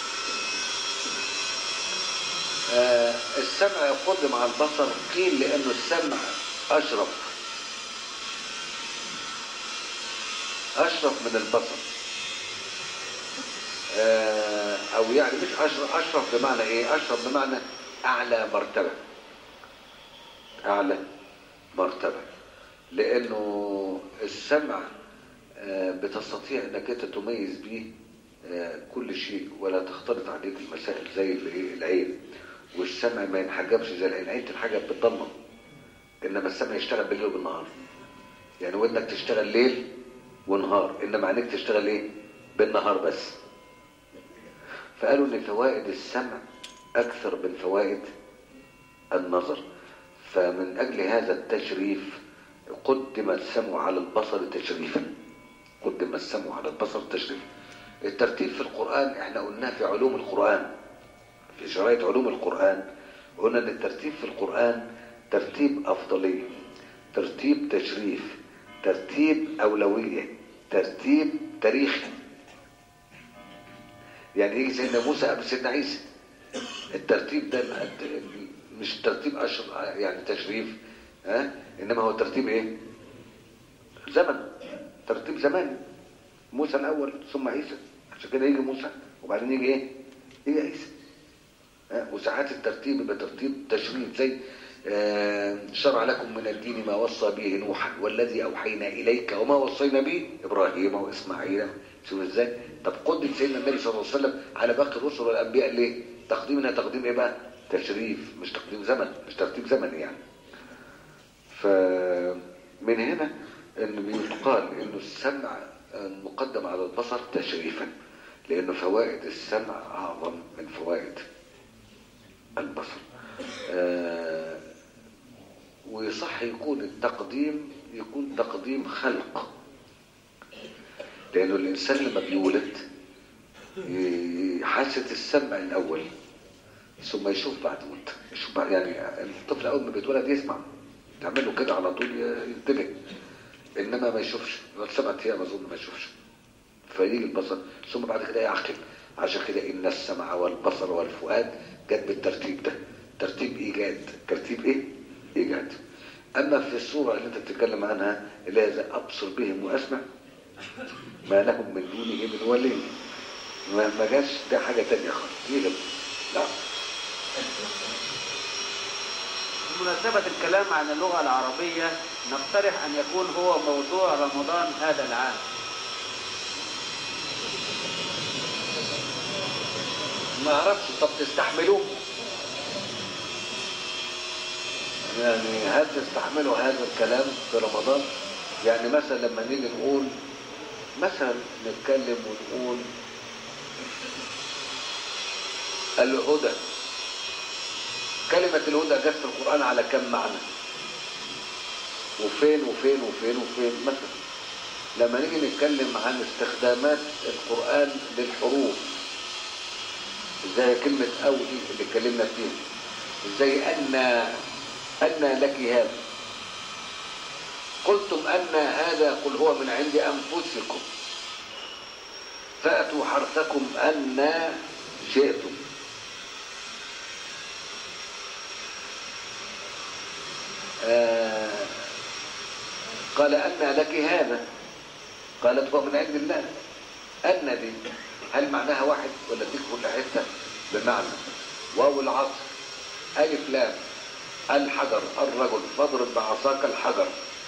آه، السمع يقدم على البصر قيل لأنه السمع أشرف أشرف من البصر آه، أو يعني مش أشرف أشرف بمعنى إيه؟ أشرف بمعنى أعلى مرتبة أعلى مرتبة لأنه السمع آه، بتستطيع أنك أنت تميز به آه، كل شيء ولا تختلط عليك المسائل زي الإيه؟ العين والسمع ما ينحجبش زي العين العين تنحجب بالضلمة إنما السمع يشتغل بالليل وبالنهار يعني ودنك تشتغل ليل ونهار إنما عينيك تشتغل إيه؟ بالنهار بس فقالوا ان فوائد السمع اكثر من فوائد النظر فمن اجل هذا التشريف قدم السمع على البصر تشريفا قدم السمع على البصر تشريفا الترتيب في القرآن احنا قلناه في علوم القرآن في شرائط علوم القرآن قلنا ان الترتيب في القرآن ترتيب افضلية ترتيب تشريف ترتيب اولوية ترتيب تاريخي يعني يجي سيدنا موسى قبل سيدنا عيسى الترتيب ده مش ترتيب أشر يعني تشريف ها إنما هو ترتيب إيه زمن ترتيب زماني موسى الأول ثم عيسى عشان كده يجي موسى وبعدين يجي إيه يجي عيسى ها؟ وساعات الترتيب يبقى ترتيب تشريف زي آه، شرع لكم من الدين ما وصى به نوحا والذي أوحينا إليك وما وصينا به إبراهيم وإسماعيل شوف إزاي طب قدم سيدنا النبي صلى الله عليه وسلم على باقي الرسل والأنبياء ليه تقديمنا تقديم إيه بقى تشريف مش تقديم زمن مش ترتيب زمني يعني فمن هنا انه بيقال انه السمع مقدم على البصر تشريفا لانه فوائد السمع اعظم من فوائد البصر آه، ويصح يكون التقديم يكون تقديم خلق لانه الانسان لما بيولد حاسه السمع الاول ثم يشوف بعد مده يشوف بعد يعني الطفل اول ما بيتولد يسمع تعمل له كده على طول ينتبه انما ما يشوفش يقعد سبعة ايام اظن ما يشوفش فيجي البصر ثم بعد كده يعقل عشان كده ان السمع والبصر والفؤاد جت بالترتيب ده ترتيب ايجاد ترتيب ايه ايجاد اما في الصوره اللي انت بتتكلم عنها اللي هي زي ابصر بهم واسمع ما لهم من دونه من ولي ما ما جاش ده حاجه تانية خالص دي غير- لا بمناسبة الكلام عن اللغة العربية نقترح أن يكون هو موضوع رمضان هذا العام ما اعرفش طب تستحملوه يعني هل تستحملوا هذا الكلام في رمضان يعني مثلا لما نيجي نقول مثلا نتكلم ونقول الهدى كلمة الهدى جت في القرآن على كم معنى وفين وفين وفين وفين مثلا لما نيجي نتكلم عن استخدامات القرآن للحروف زي كلمة أو دي اللي اتكلمنا فيها زي أن أن لك هذا قلتم أن هذا قل هو من عند أنفسكم فأتوا حرثكم أن شئتم آه قال أن لك هذا قالت هو من عند الله أن دي هل معناها واحد ولا دي كل حتة بمعنى واو العصر ألف لام الحجر الرجل فاضرب بعصاك الحجر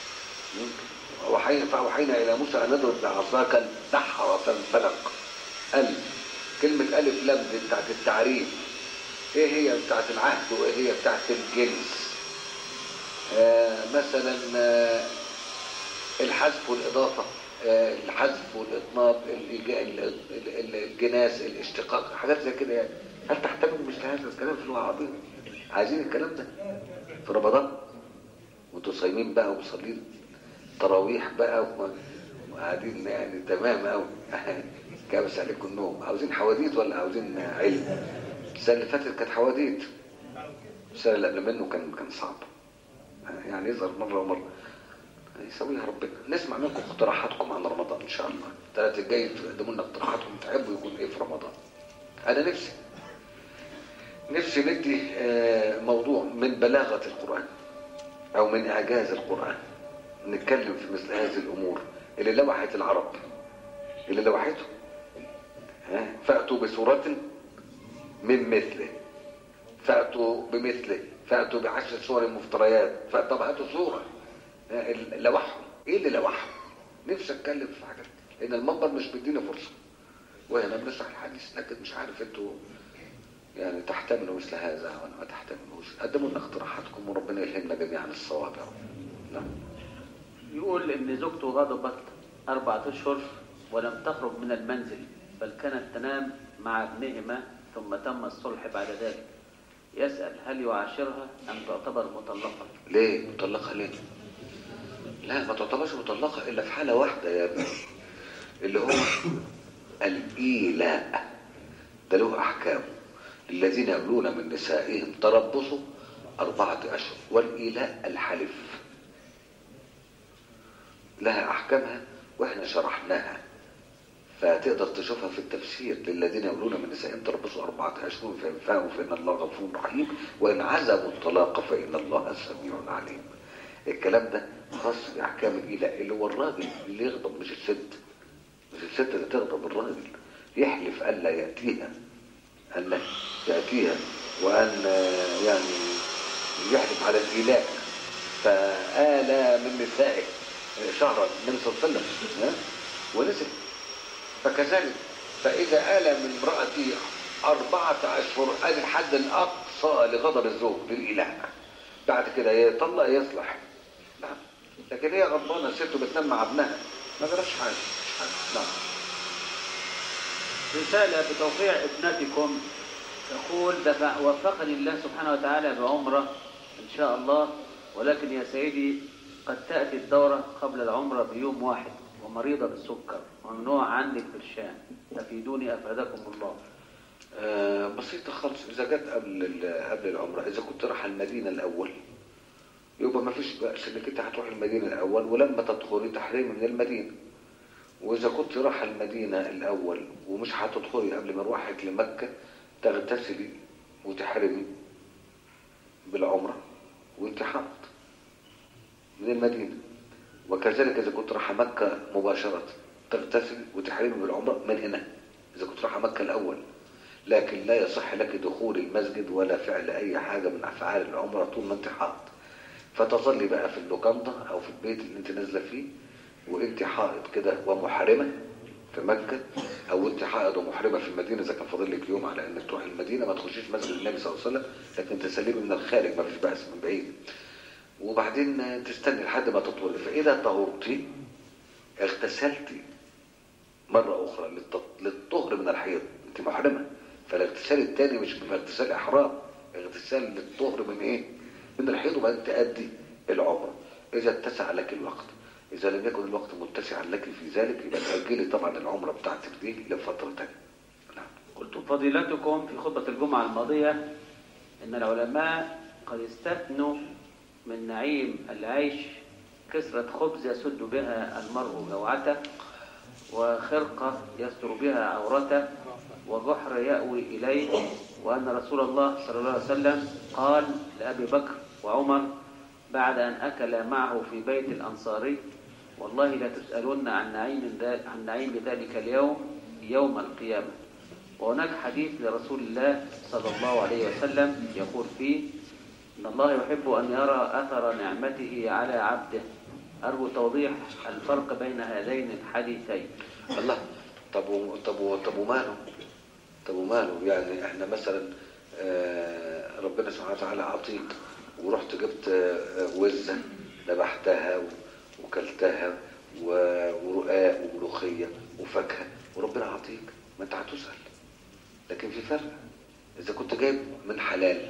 وحين فأوحينا إلى موسى أن اضرب بعصاك البحر فانفلق ال كلمة ألف لام دي بتاعت التعريف إيه هي بتاعت العهد وإيه هي بتاعت الجنس آه مثلا آه الحذف والإضافة آه الحذف والإطناب الإيجا- ال- ال- ال- الجناس الاشتقاق حاجات زي كده يعني هل تحتمل مثل هذا الكلام في اللغة العربية؟ عايزين الكلام ده في رمضان وانتوا صايمين بقى ومصلين تراويح بقى و- وقاعدين يعني تمام قوي كابس عليكم النوم عاوزين حواديت ولا عاوزين علم السنة اللي فاتت كانت حواديت السنة اللي قبل منه كان كان صعب يعني يظهر مرة ومرة يسويها ربنا نسمع منكم اقتراحاتكم عن رمضان ان شاء الله الثلاث الجاي تقدموا لنا اقتراحاتكم تحبوا يكون ايه في رمضان انا نفسي نفسي ندي آه، موضوع من بلاغة القرآن او من اعجاز القرآن نتكلم في مثل هذه الامور اللي لوحت العرب اللي لوحته ها؟ فأتوا بسورة من مثله فأتوا بمثله فأتوا بعشر سور مفتريات فطب هاتوا سورة ها، ال- لوحهم ايه اللي لوحهم نفسي اتكلم في حاجات لان المنبر مش بيدينا فرصة وهنا بنشرح الحديث لكن مش عارف انتوا يعني تحتملوا مثل هذا ولا ما تحتملوش قدموا لنا اقتراحاتكم وربنا يلهمنا جميعا الصواب يا رب نعم يقول إن زوجته غضبت أربعة أشهر ولم تخرج من المنزل بل كانت تنام مع ابنهما ثم تم الصلح بعد ذلك يسأل هل يعاشرها أم تعتبر مطلقة ليه مطلقة ليه لا ما تعتبرش مطلقة إلا في حالة واحدة يا ابني اللي هو الإيلاء ده له أحكام للذين يبلون من نسائهم تربصوا أربعة أشهر والإيلاء الحلف لها أحكامها وإحنا شرحناها فتقدر تشوفها في التفسير للذين يقولون من نسائهم تربصوا أربعة أشهر فإن فاءوا فإن الله غفور رحيم وإن عزموا الطلاق فإن الله سميع عليم الكلام ده خاص بأحكام الإله اللي هو الراجل اللي يغضب مش الست مش الست اللي تغضب الراجل يحلف ألا يأتيها ألا يأتيها وأن يعني يحلف على الإله فآلى من نسائه شهرا النبي صلى الله عليه وسلم ها؟ ونزل فكذلك فإذا آل من امرأتي أربعة أشهر هذا الحد الأقصى لغضب الزوج للإله بعد كده يطلق يصلح نعم لكن هي غضبانة ست بتنام مع ابنها ما جراش حاجة مش حاجة نعم رسالة بتوقيع ابنتكم تقول دفع وفقني الله سبحانه وتعالى بعمرة إن شاء الله ولكن يا سيدي قد تأتي الدورة قبل العمرة بيوم واحد ومريضة بالسكر ممنوع عندك برشام تفيدوني أفادكم الله آه بسيطة خالص إذا جت قبل ال- قبل العمرة إذا كنت رايح المدينة الأول يبقى ما فيش بأس إنك أنت هتروح المدينة الأول ولما تدخلي تحرمي من المدينة وإذا كنت رايح المدينة الأول ومش هتدخلي قبل مروحك لمكة تغتسلي وتحرمي بالعمرة وأنت حاضر من المدينة وكذلك إذا كنت رايحة مكة مباشرة تغتسلي وتحرمي بالعمرة من هنا إذا كنت رايحة مكة الأول لكن لا يصح لك دخول المسجد ولا فعل أي حاجة من أفعال العمرة طول ما أنت حائض فتظلي بقى في اللوكاندا أو في البيت اللي أنت نازلة فيه وأنت حائض كده ومحرمة في مكة أو أنت حائض ومحرمة في المدينة إذا كان فاضل لك يوم على إنك تروح المدينة ما تخشيش مسجد النبي صلى الله عليه وسلم لكن تسلمي من الخارج ما فيش بأس من بعيد وبعدين تستني لحد ما تطهري فإذا طهرتي اغتسلتي مرة أخرى للط- للطهر من الحيض أنت محرمة فالاغتسال الثاني مش اغتسال إحرام اغتسال للطهر من إيه؟ من الحيض وبعدين تأدي العمرة إذا اتسع لك الوقت إذا لم يكن الوقت متسعا لك في ذلك يبقى تأجلي طبعا العمرة بتاعتك دي لفترة تانية نعم قلتم فضيلتكم في خطبة الجمعة الماضية إن العلماء قد استثنوا من نعيم العيش كسرة خبز يسد بها المرء جوعته وخرقة يستر بها عورته وجحر يأوي إليه وأن رسول الله صلى الله عليه وسلم قال لأبي بكر وعمر بعد أن أكل معه في بيت الأنصاري والله لا تسألن عن نعيم ذا- عن نعيم ذلك اليوم يوم القيامة وهناك حديث لرسول الله صلى الله عليه وسلم يقول فيه إن الله يحب أن يرى أثر نعمته على عبده أرجو توضيح الفرق بين هذين الحديثين الله طب و... طب و... طب وماله طب وماله يعني احنا مثلا آه، ربنا سبحانه وتعالى عطيك ورحت جبت آه، وزة ذبحتها و- وكلتها و- ورقاق وملوخية وفاكهة وربنا عطيك ما انت هتسأل لكن في فرق اذا كنت جايب من حلال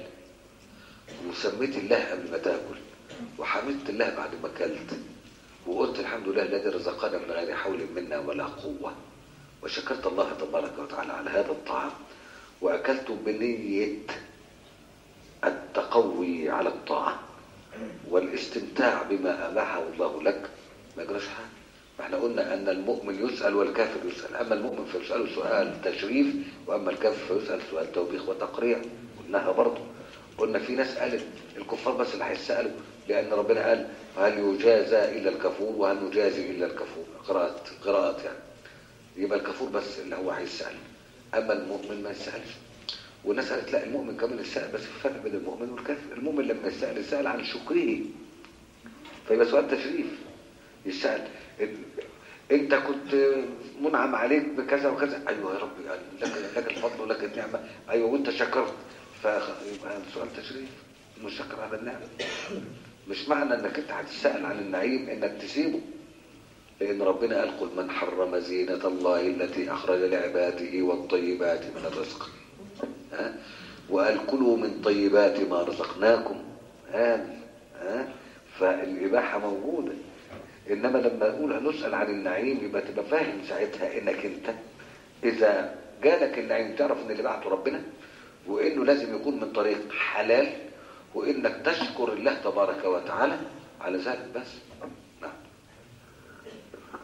وسميت الله قبل ما تاكل وحمدت الله بعد ما اكلت وقلت الحمد لله الذي رزقنا من غير حول منا ولا قوة وشكرت الله تبارك وتعالى على هذا الطعام وأكلت بنية التقوي على الطاعة والاستمتاع بما أباحه الله لك ما يجراش حاجة ما احنا قلنا أن المؤمن يسأل والكافر يسأل أما المؤمن فيسأله سؤال تشريف وأما الكافر فيسأل سؤال توبيخ وتقريع قلناها برضه قلنا في ناس قالت الكفار بس اللي هيسألوا لأن ربنا قال هل يجازى إلا الكفور وهل نجازي إلا الكفور قراءة قراءة يعني يبقى الكفور بس اللي هو هيسأل أما المؤمن ما يسألش والناس قالت لا المؤمن كمان يسأل بس في فرق بين المؤمن والكافر المؤمن لما يسأل يسأل عن شكره فيبقى سؤال تشريف يسأل إن- انت كنت منعم عليك بكذا وكذا ايوه يا ربي يعني لك لك الفضل ولك النعمه ايوه وانت شكرت فيبقى سؤال تشريف مش شكر على النعمه مش معنى انك انت هتسأل عن النعيم انك تسيبه لأن ربنا قال قل من حرم زينة الله التي أخرج لعباده والطيبات من الرزق ها؟ وقال كلوا من طيبات ما رزقناكم هذه ها؟ فالإباحة موجودة إنما لما نقول هنسأل عن النعيم يبقى تبقى فاهم ساعتها إنك أنت إذا جالك النعيم تعرف إن اللي بعته ربنا وإنه لازم يكون من طريق حلال وإنك تشكر الله تبارك وتعالى على ذلك بس نعم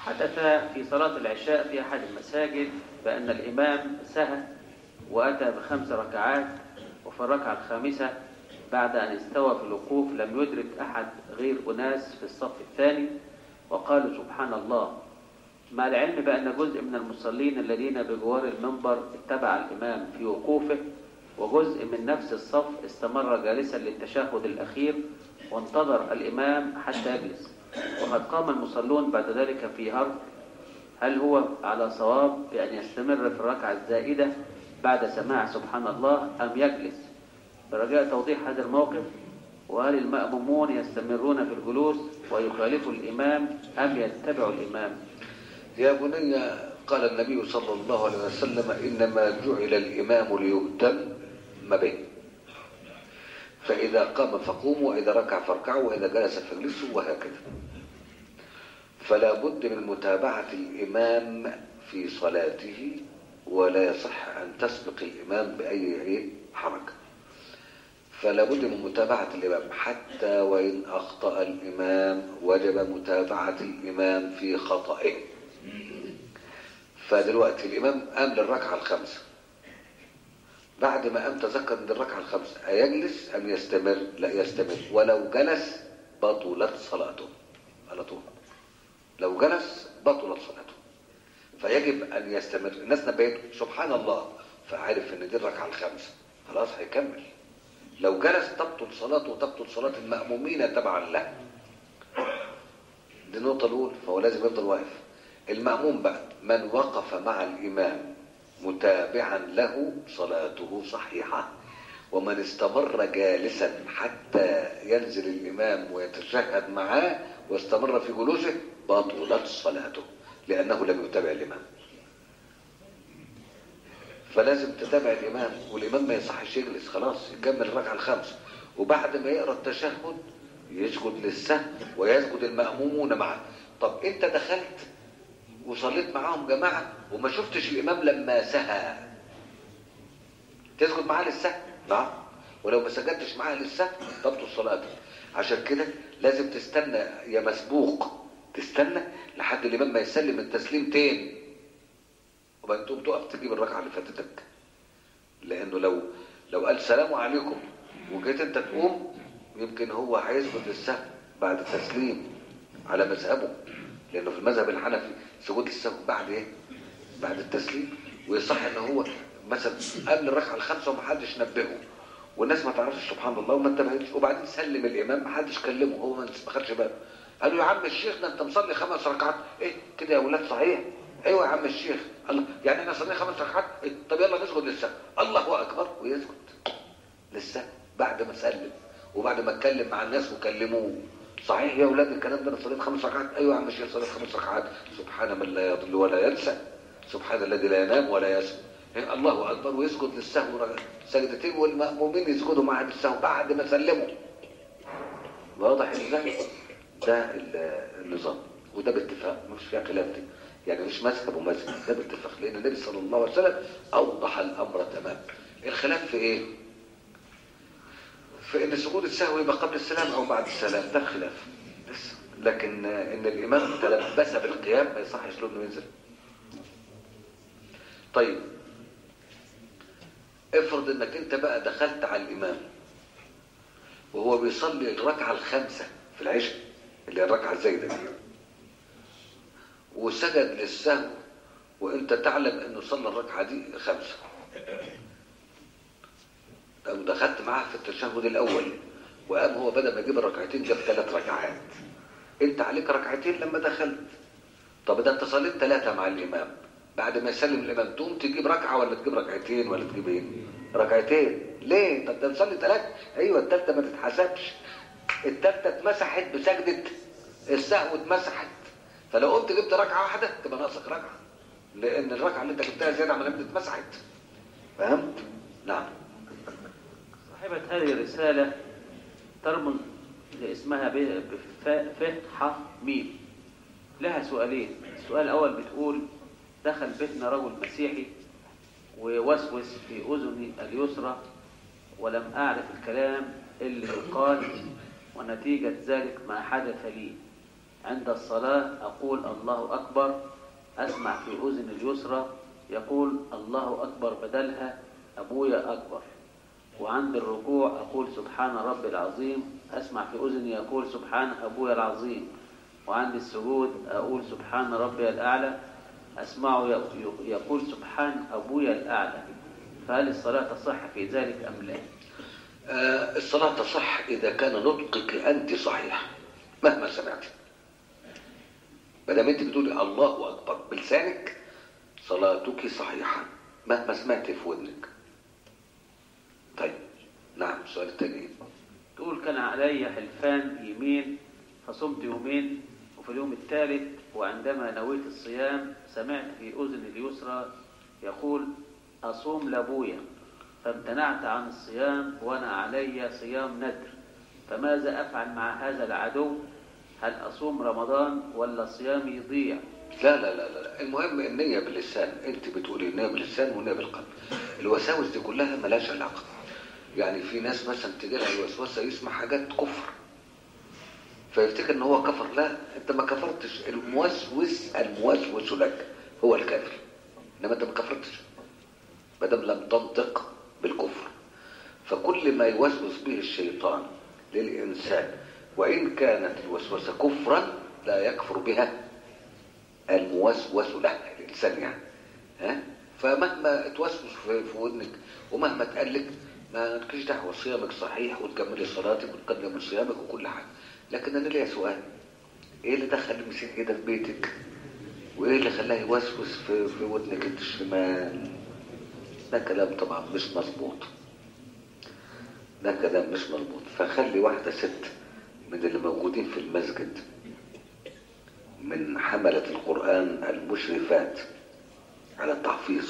حدث في صلاة العشاء في أحد المساجد بأن الإمام سهى وأتى بخمس ركعات وفي الركعة الخامسة بعد أن استوى في الوقوف لم يدرك أحد غير أناس في الصف الثاني وقالوا سبحان الله مع العلم بأن جزء من المصلين الذين بجوار المنبر اتبع الإمام في وقوفه وجزء من نفس الصف استمر جالسا للتشهد الأخير وانتظر الإمام حتى يجلس وقد قام المصلون بعد ذلك في أرض هل هو على صواب بأن يستمر في الركعة الزائدة بعد سماع سبحان الله أم يجلس برجاء توضيح هذا الموقف وهل المأمومون يستمرون في الجلوس ويخالفوا الإمام أم يتبعوا الإمام يا بني قال النبي صلى الله عليه وسلم إنما جعل الإمام ليؤتم به فإذا قام فقوموا وإذا ركع فاركعوا وإذا جلس فاجلسوا وهكذا فلا بد من متابعة الإمام في صلاته ولا يصح أن تسبق الإمام بأي حركة فلا بد من متابعة الإمام حتى وإن أخطأ الإمام وجب متابعة الإمام في خطئه فدلوقتي الإمام قام للركعة الخامسة بعد ما قام تذكر من الركعة الخامسة أيجلس أم يستمر؟ لا يستمر ولو جلس بطلت صلاته على طول لو جلس بطلت صلاته فيجب أن يستمر الناس نبهته سبحان الله فعرف أن دي الركعة الخامسة خلاص هيكمل لو جلس تبطل صلاته وتبطل صلاة المأمومين تبعا له دي النقطة الأولى فهو لازم يفضل واقف المأموم بقى من وقف مع الإمام متابعا له صلاته صحيحة ومن استمر جالسا حتى ينزل الإمام ويتشهد معاه واستمر في جلوسه بطلت صلاته لأنه لم يتابع الإمام فلازم تتابع الإمام والإمام ما يصحش يجلس خلاص يكمل الركعة الخامسة وبعد ما يقرأ التشهد يسجد للسهو ويسجد المأمومون معه طب أنت دخلت وصليت معاهم جماعة وما شفتش الإمام لما سهى تسجد معاه للسهو نعم ولو ما سجدتش معاه للسهو تبطل صلاتك عشان كده لازم تستنى يا مسبوق تستنى لحد الإمام ما يسلم التسليمتين وبعدين تقوم تقف تجيب الركعة اللي فاتتك لأنه لو لو قال سلام عليكم وجيت أنت تقوم يمكن هو هيسجد للسهو بعد التسليم على مذهبه لأنه في المذهب الحنفي سجود السهو بعد إيه؟ بعد التسليم ويصح إن هو مثلا قبل الركعة الخامسة ومحدش نبهه والناس ما تعرفش سبحان الله وما انتبهتش وبعدين سلم الإمام محدش كلمه هو ما خدش باله قالوا يا عم الشيخ ده انت مصلي خمس ركعات ايه كده يا ولاد صحيح ايوه يا عم الشيخ الله يعني انا صلي خمس ركعات إيه؟ طب يلا نسجد للسهو الله اكبر ويسجد للسهو بعد ما سلم وبعد ما اتكلم مع الناس وكلموه صحيح يا اولاد الكلام ده انا صليت خمس ركعات ايوه يا عم الشيخ صليت خمس ركعات سبحان من لا يضل ولا ينسى سبحان الذي لا ينام ولا يسمع إيه؟ الله اكبر ويسجد للسهو سجدتين والمأمومين يسجدوا معاه للسهو بعد ما سلموا واضح ازاي ده النظام وده باتفاق مش فيها خلاف دي يعني مش مذهب ومذهب ده باتفاق لان النبي صلى الله عليه وسلم اوضح الامر تمام الخلاف في ايه في ان سجود السهو يبقى قبل السلام او بعد السلام ده الخلاف بس لكن ان الامام تلبس بالقيام ما يصحش له انه ينزل طيب افرض انك انت بقى دخلت على الامام وهو بيصلي الركعه الخامسه في العشاء اللي هي الركعه الزايده دي وسجد للسهو وانت تعلم انه صلى الركعه دي خمسه لو دخلت معاه في التشهد الاول وقام هو بدل ما يجيب الركعتين جاب ثلاث ركعات انت عليك ركعتين لما دخلت طب ده انت صليت ثلاثه مع الامام بعد ما يسلم الامام تقوم تجيب ركعه ولا تجيب ركعتين ولا تجيب ايه ركعتين ليه طب ده نصلي ثلاثه ايوه الثالثه ما تتحسبش الثالثه اتمسحت بسجده السهو اتمسحت فلو قمت جبت ركعه واحده تبقى ناقصك ركعه لان الركعه اللي انت جبتها زياده عن اللي اتمسحت فهمت نعم صاحبة هذه الرسالة ترمز لاسمها بفتحة ميم لها سؤالين السؤال الأول بتقول دخل بيتنا رجل مسيحي ووسوس في أذني اليسرى ولم أعرف الكلام اللي يقال ونتيجة ذلك ما حدث لي عند الصلاة أقول الله أكبر أسمع في أذن اليسرى يقول الله أكبر بدلها أبويا أكبر وعند الركوع أقول سبحان ربي العظيم أسمع في أذني يقول سبحان أبويا العظيم وعند السجود أقول سبحان ربي الأعلى أسمعه ي- يقول سبحان أبويا الأعلى فهل الصلاة تصح في ذلك أم لا؟ آه، الصلاة تصح إذا كان نطقك أنت صحيح مهما سمعت ما دام أنت بتقولي الله أكبر بلسانك صلاتك صحيحة مهما سمعت في ودنك طيب نعم السؤال التاني تقول كان علي حلفان يمين فصمت يومين وفي اليوم الثالث وعندما نويت الصيام سمعت في أذن اليسرى يقول أصوم لأبويا فامتنعت عن الصيام وأنا علي صيام ندر فماذا أفعل مع هذا العدو هل أصوم رمضان ولا صيامي يضيع لا لا لا لا المهم النية باللسان انت بتقولي النية باللسان والنية بالقلب الوساوس دي كلها ملاش علاقة يعني في ناس مثلا تجي لها الوسوسة يسمع حاجات كفر فيفتكر ان هو كفر لا انت ما كفرتش الموسوس الموسوس لك هو الكافر انما انت ما كفرتش ما دام لم تنطق بالكفر فكل ما يوسوس به الشيطان للإنسان وإن كانت الوسوسة كفرا لا يكفر بها الموسوس له الإنسان يعني ها فمهما توسوس في في ودنك ومهما تقلك ما تكيش دعوة صيامك صحيح وتكملي صلاتك وتكملي صيامك وكل حاجة لكن أنا ليا سؤال إيه اللي دخل المسيح كده في بيتك وإيه اللي خلاه يوسوس في, في ودنك الشمال ده كلام طبعا مش مظبوط ده كلام مش مظبوط فخلي واحدة ست من اللي موجودين في المسجد من حملة القرآن المشرفات على التحفيظ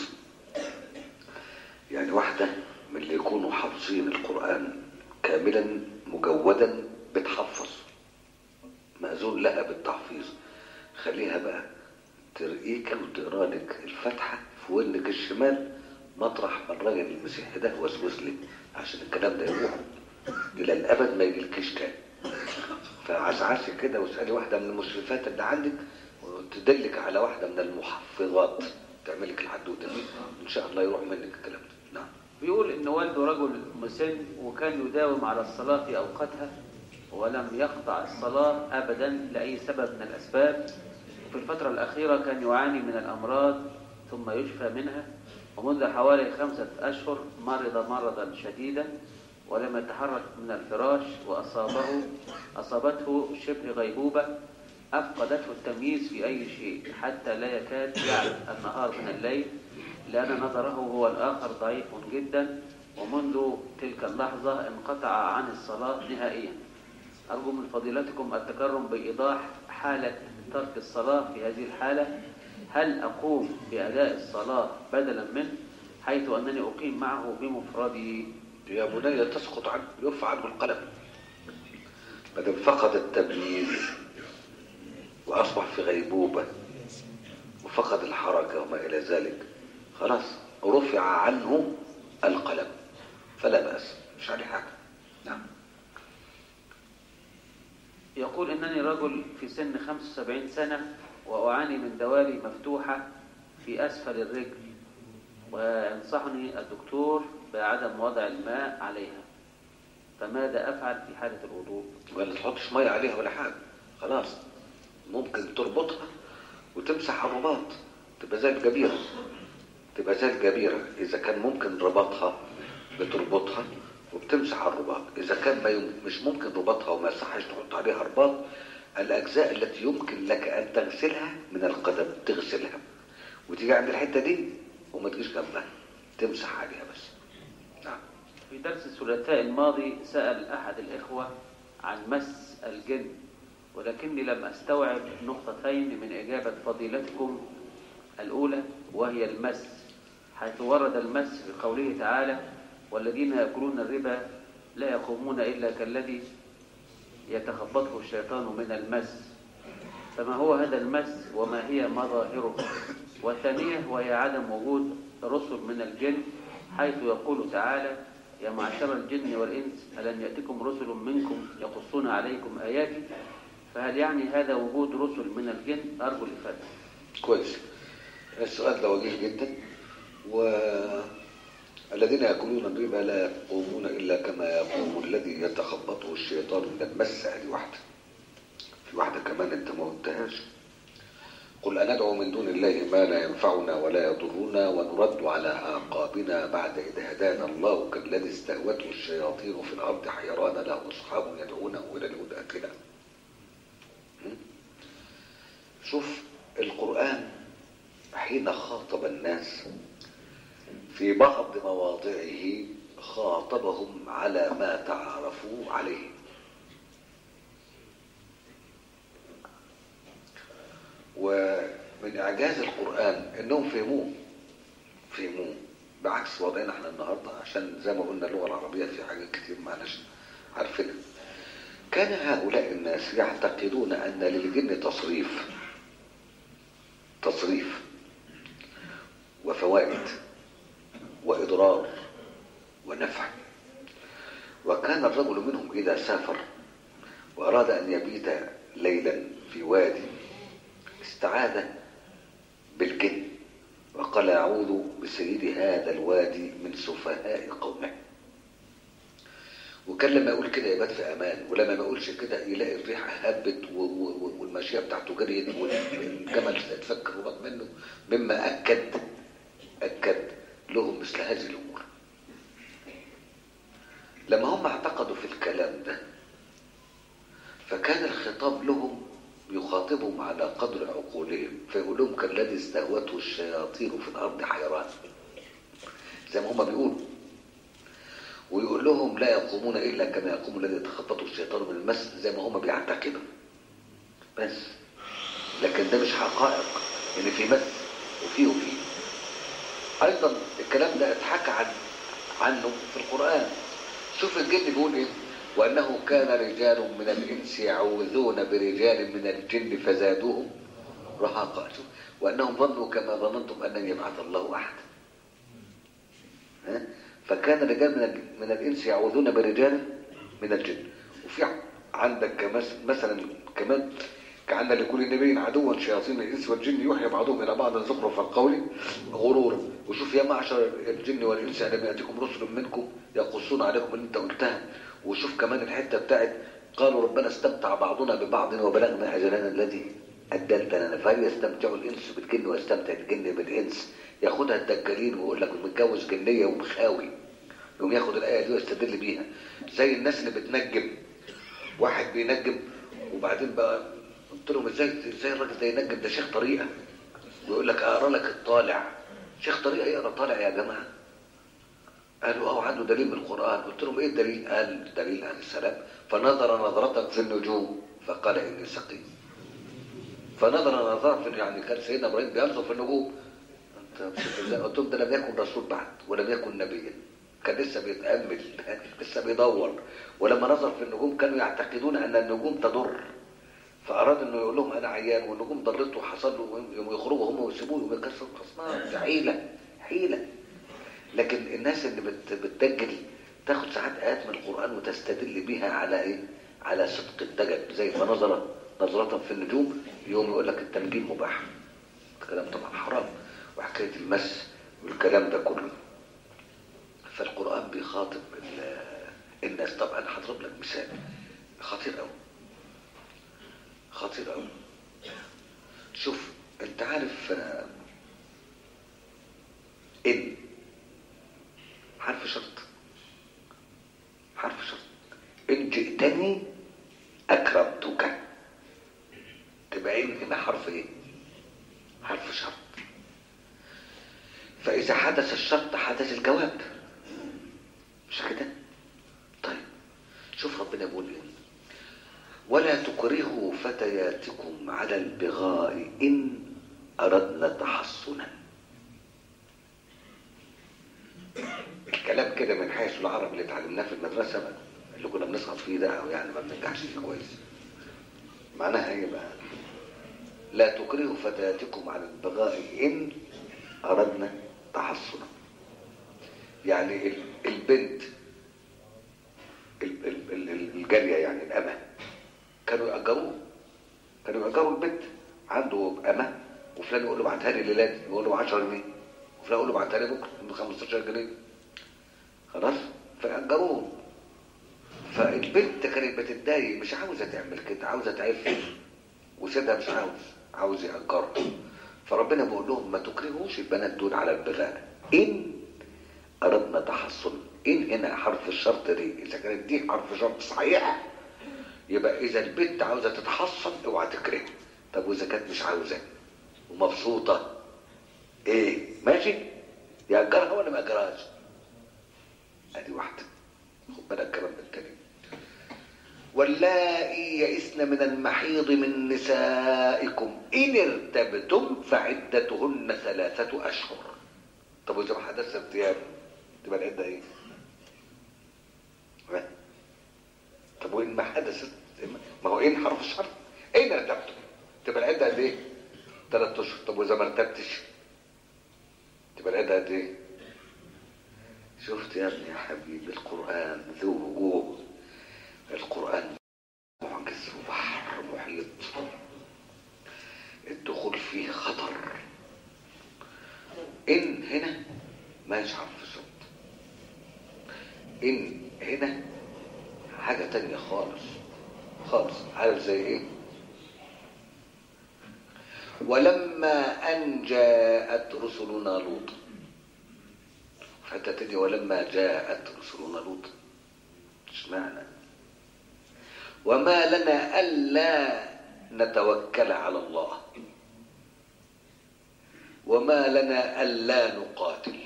يعني واحدة من اللي يكونوا حافظين القرآن كاملا مجودا بتحفظ مأذون لها بالتحفيظ خليها بقى ترقيك وتقرا لك الفاتحة في ودنك الشمال مطرح ما الراجل المسيحي ده وسوس لك عشان الكلام ده يروح إلى الأبد ما يجيلكش تاني فعسعسي كده واسألي واحدة من المشرفات اللي عندك وتدلك على واحدة من المحفظات تعمل لك الحدوتة دي إن شاء الله يروح منك الكلام ده نعم بيقول إن والده رجل مسن وكان يداوم على الصلاة في أوقاتها ولم يقطع الصلاة أبدا لأي سبب من الأسباب وفي الفترة الأخيرة كان يعاني من الأمراض ثم يشفى منها ومنذ حوالي خمسة أشهر مرض مرضا شديدا ولم يتحرك من الفراش وأصابه أصابته شبه غيبوبة أفقدته التمييز في أي شيء حتى لا يكاد يعرف النهار من الليل لأن نظره هو الآخر ضعيف جدا ومنذ تلك اللحظة انقطع عن الصلاة نهائيا أرجو من فضيلتكم التكرم بإيضاح حالة ترك الصلاة في هذه الحالة هل أقوم بأداء الصلاة بدلا منه حيث أنني أقيم معه بمفردي يا بني تسقط عنه يرفع عنه القلم ما دام فقد التمييز واصبح في غيبوبه وفقد الحركه وما الى ذلك خلاص رفع عنه القلم فلا باس مش عليه حاجه نعم يقول إنني رجل في سن 75 سنة وأعاني من دوالي مفتوحة في أسفل الرجل وينصحني الدكتور بعدم وضع الماء عليها فماذا أفعل في حالة الوضوء؟ ولا تحطش ميه عليها ولا حاجه خلاص ممكن تربطها وتمسح الرباط تبقى زي الجبيره تبقى زي الجبيره اذا كان ممكن رباطها بتربطها وبتمسح الرباط اذا كان ما يم... مش ممكن رباطها وما يصحش تحط عليها رباط الاجزاء التي يمكن لك ان تغسلها من القدم تغسلها وتيجي عند الحته دي وما تجيش جنبها تمسح عليها بس نعم في درس الثلاثاء الماضي سأل أحد الإخوة عن مس الجن ولكني لم أستوعب نقطتين من إجابة فضيلتكم الأولى وهي المس حيث ورد المس في قوله تعالى والذين يأكلون الربا لا يقومون إلا كالذي يتخبطه الشيطان من المس فما هو هذا المس وما هي مظاهره والثانية وهي عدم وجود رسل من الجن حيث يقول تعالى يا معشر الجن والإنس ألم يأتكم رسل منكم يقصون عليكم آياتي فهل يعني هذا وجود رسل من الجن أرجو الإفادة كويس السؤال ده وجيه جدا والذين يأكلون الربا لا يقومون إلا كما يقوم الذي يتخبطه الشيطان من المس هذه واحدة في واحدة كمان أنت ما قلتهاش قل أندعو من دون الله ما لا ينفعنا ولا يضرنا ونرد على أعقابنا بعد إذ هدانا الله كالذي استهوته الشياطين في الأرض حيران له أصحاب يدعونه إلى الهدى ائتنا شوف القرآن حين خاطب الناس في بعض مواضعه خاطبهم على ما تعارفوا عليه ومن إعجاز القرآن إنهم فهموه فهموه بعكس وضعنا احنا النهاردة عشان زي ما قلنا اللغة العربية في حاجات كتير معناش عارفينها كان هؤلاء الناس يعتقدون أن للجن تصريف تصريف وفوائد وإضرار ونفع وكان الرجل منهم إذا سافر وأراد أن يبيت ليلا في وادي استعاذ بالجن وقال أعوذ بسيد هذا الوادي من سفهاء قومه وكان لما يقول كده يبات في امان ولما ما يقولش كده يلاقي الريحه هبت و- و- والماشيه بتاعته جريت والجمل اتفك الرباط منه مما اكد اكد لهم مثل هذه الامور لما هم اعتقدوا في الكلام ده فكان الخطاب لهم يخاطبهم على قدر عقولهم فيقول لهم كالذي استهوته الشياطين في الارض حيران زي ما هم بيقولوا ويقول لهم لا يقومون الا كما يقوم الذي يتخبطه الشيطان من المس زي ما هم بيعتقدوا بس لكن ده مش حقائق ان في مس وفيه وفيه ايضا الكلام ده اتحكى عن عنه في القران شوف الجن بيقول ايه وانه كان رجال من الانس يعوذون برجال من الجن فزادوهم رهقا شوف وانهم ظنوا كما ظننتم ان لن يبعث الله احد ها؟ فكان رجال من ال- من الانس يعوذون برجال من الجن وفي عندك كمس- مثلا كمان كأن لكل نبي عدوا شياطين الانس والجن يوحي بعضهم الى بعض زخرف القول غرورا وشوف يا معشر الجن والانس الم ياتكم رسل منكم يقصون عليكم اللي انت قلتها وشوف كمان الحته بتاعت قالوا ربنا استمتع بعضنا ببعض وبلغنا اجلنا الذي اجلت لنا فهل يستمتع الانس بالجن ويستمتع الجن بالانس ياخدها الدجالين ويقول لك متجوز جنيه ومخاوي يقوم ياخد الايه دي ويستدل بيها زي الناس اللي بتنجم واحد بينجم وبعدين بقى قلت لهم ازاي ازاي الراجل ده ينجم ده شيخ طريقه ويقول لك اقرا لك الطالع شيخ طريقه يقرا طالع يا جماعه قالوا اه عنده دليل من القران قلت لهم ايه الدليل قال دليل عليه السلام فنظر نظره في النجوم فقال اني سقيم فنظر نظره في يعني كان سيدنا ابراهيم بينظر في النجوم انت بتشوف ازاي قلت لهم ده لم يكن رسول بعد ولم يكن نبيا كان لسه بيتامل لسه بيدور ولما نظر في النجوم كانوا يعتقدون ان النجوم تضر فاراد انه يقول لهم انا عيان والنجوم ضرته وحصل له يوم يخرجوا هم ويسيبوه يوم يكسر خصمان ده حيله حيله لكن الناس اللي بت بتدجل تاخد ساعات ايات من القران وتستدل بيها على ايه على صدق الدجل زي فنظر نظرة في النجوم يوم يقول لك التنجيم مباح الكلام طبعا حرام وحكايه المس والكلام ده كله فالقران بيخاطب ال- الناس طبعا هضرب لك مثال خطير قوي خطير قوي شوف انت عارف آه، ان حرف شرط حرف شرط ان جئتني اكرمتك تبقى ان هنا حرف ايه حرف شرط فاذا حدث الشرط حدث الجواب مش كده طيب شوف ربنا بيقول ايه ولا تكرهوا فتياتكم على البغاء إن أردنا تحصنا الكلام كده من حيث العرب اللي اتعلمناه في المدرسة بقى اللي كنا بنسقط فيه ده أو يعني ما بننجحش فيه كويس معناها ايه بقى لا تكرهوا فتياتكم على البغاء إن أردنا تحصنا يعني ال- البنت ال- ال- ال- الجارية يعني الأمة كانوا يأجروه يأجروا البيت عنده أمة وفلان يقول له بعتها لي الليلة دي يقول له 10 جنيه وفلان يقول له بعتها لي بكرة ب 15 جنيه خلاص فأجروهم فالبنت كانت بتتضايق مش عاوزة تعمل كده عاوزة تعف وسيدها مش عاوز عاوز يأجرها فربنا بيقول لهم ما تكرهوش البنات دول على البغاء إن أردنا تحصن إن هنا حرف الشرط دي إذا كانت دي حرف شرط صحيحة يبقى إذا البنت عاوزة تتحصن اوعى تكره طب وإذا كانت مش عاوزة ومبسوطة إيه ماشي يأجرها ولا ما يأجرهاش ادي واحده خد بالك كمان من التاني واللائي يئسن من المحيض من نسائكم ان ارتبتم فعدتهن ثلاثه اشهر طب واذا ما حدث ارتياب تبقى العده ايه ها؟ طب وان ما حدث ما هو ان حرف الشرط ان ارتبتم تبقى العده قد ايه ثلاث اشهر طب واذا ما ارتبتش تبقى العده قد ايه شفت يا ابني يا حبيبي القرآن ذو وجوه القرآن معجز وبحر محيط الدخول فيه خطر إن هنا ما يشعر في صوت إن هنا حاجة تانية خالص خالص عارف زي إيه ولما أن جاءت رسلنا لوطا حتى تدي ولما جاءت رسلنا لوط اشمعنى وما لنا الا نتوكل على الله وما لنا الا نقاتل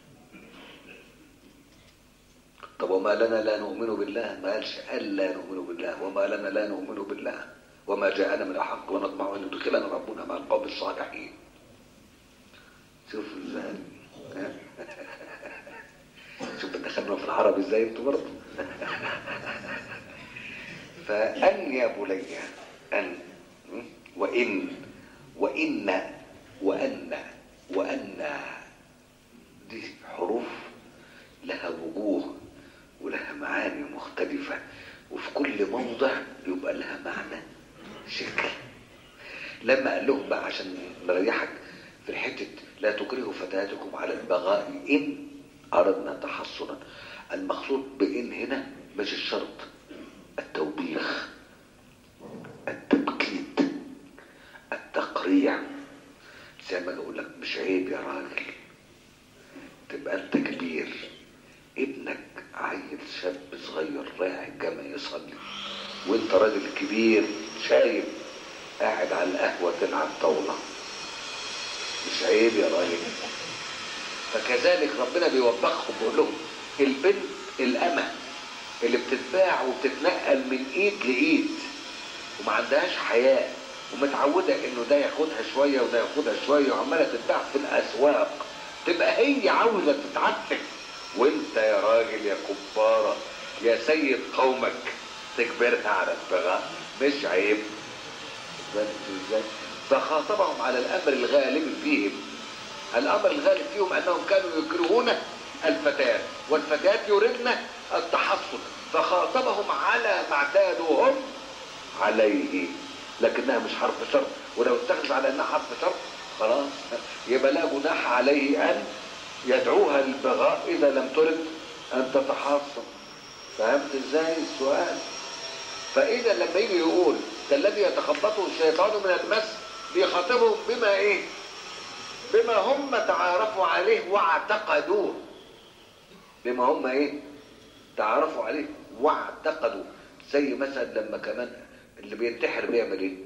طب وما لنا لا نؤمن بالله ما قالش الا نؤمن بالله وما لنا لا نؤمن بالله وما جاءنا من الحق ونطمع ان يدخلنا ربنا مع القوم الصالحين شوف ازاي ها؟ شوف دخلنا في العربي ازاي انتوا برضه فأن يا بني أن وإن وإن وأن وأن دي حروف لها وجوه ولها معاني مختلفة وفي كل موضع يبقى لها معنى شكل لما قال لهم بقى عشان نريحك في الحتة لا تكرهوا فتياتكم على البغاء إن أردنا تحصنا المقصود بإن هنا مش الشرط التوبيخ التبكيت التقريع زي ما اقول لك مش عيب يا راجل تبقى انت كبير ابنك عيل شاب صغير رايح الجامع يصلي وانت راجل كبير شايب قاعد على القهوه تلعب طاوله مش عيب يا راجل فكذلك ربنا بيوبخهم بيقول لهم البنت الأمة اللي بتتباع وبتتنقل من ايد لايد وما عندهاش حياة ومتعودة انه ده ياخدها شوية وده ياخدها شوية وعمالة تتباع في الاسواق تبقى هي عاوزة تتعتك وانت يا راجل يا كبارة يا سيد قومك تجبرها على البغاء مش عيب ازاي فخاطبهم على الامر الغالب فيهم الامر الغالب فيهم انهم كانوا يكرهون الفتيات والفتيات يردن التحصن فخاطبهم على ما اعتادوا هم عليه لكنها مش حرف شرط ولو استخدم على انها حرف شرط خلاص يبقى لا جناح عليه ان يدعوها للبغاء اذا لم ترد ان تتحصن فهمت ازاي السؤال فاذا لما يجي يقول ده الذي يتخبطه الشيطان من المس بيخاطبهم بما ايه بما هم تعارفوا عليه واعتقدوه بما هم ايه تعارفوا عليه واعتقدوا زي مثلا لما كمان اللي بينتحر بيعمل ايه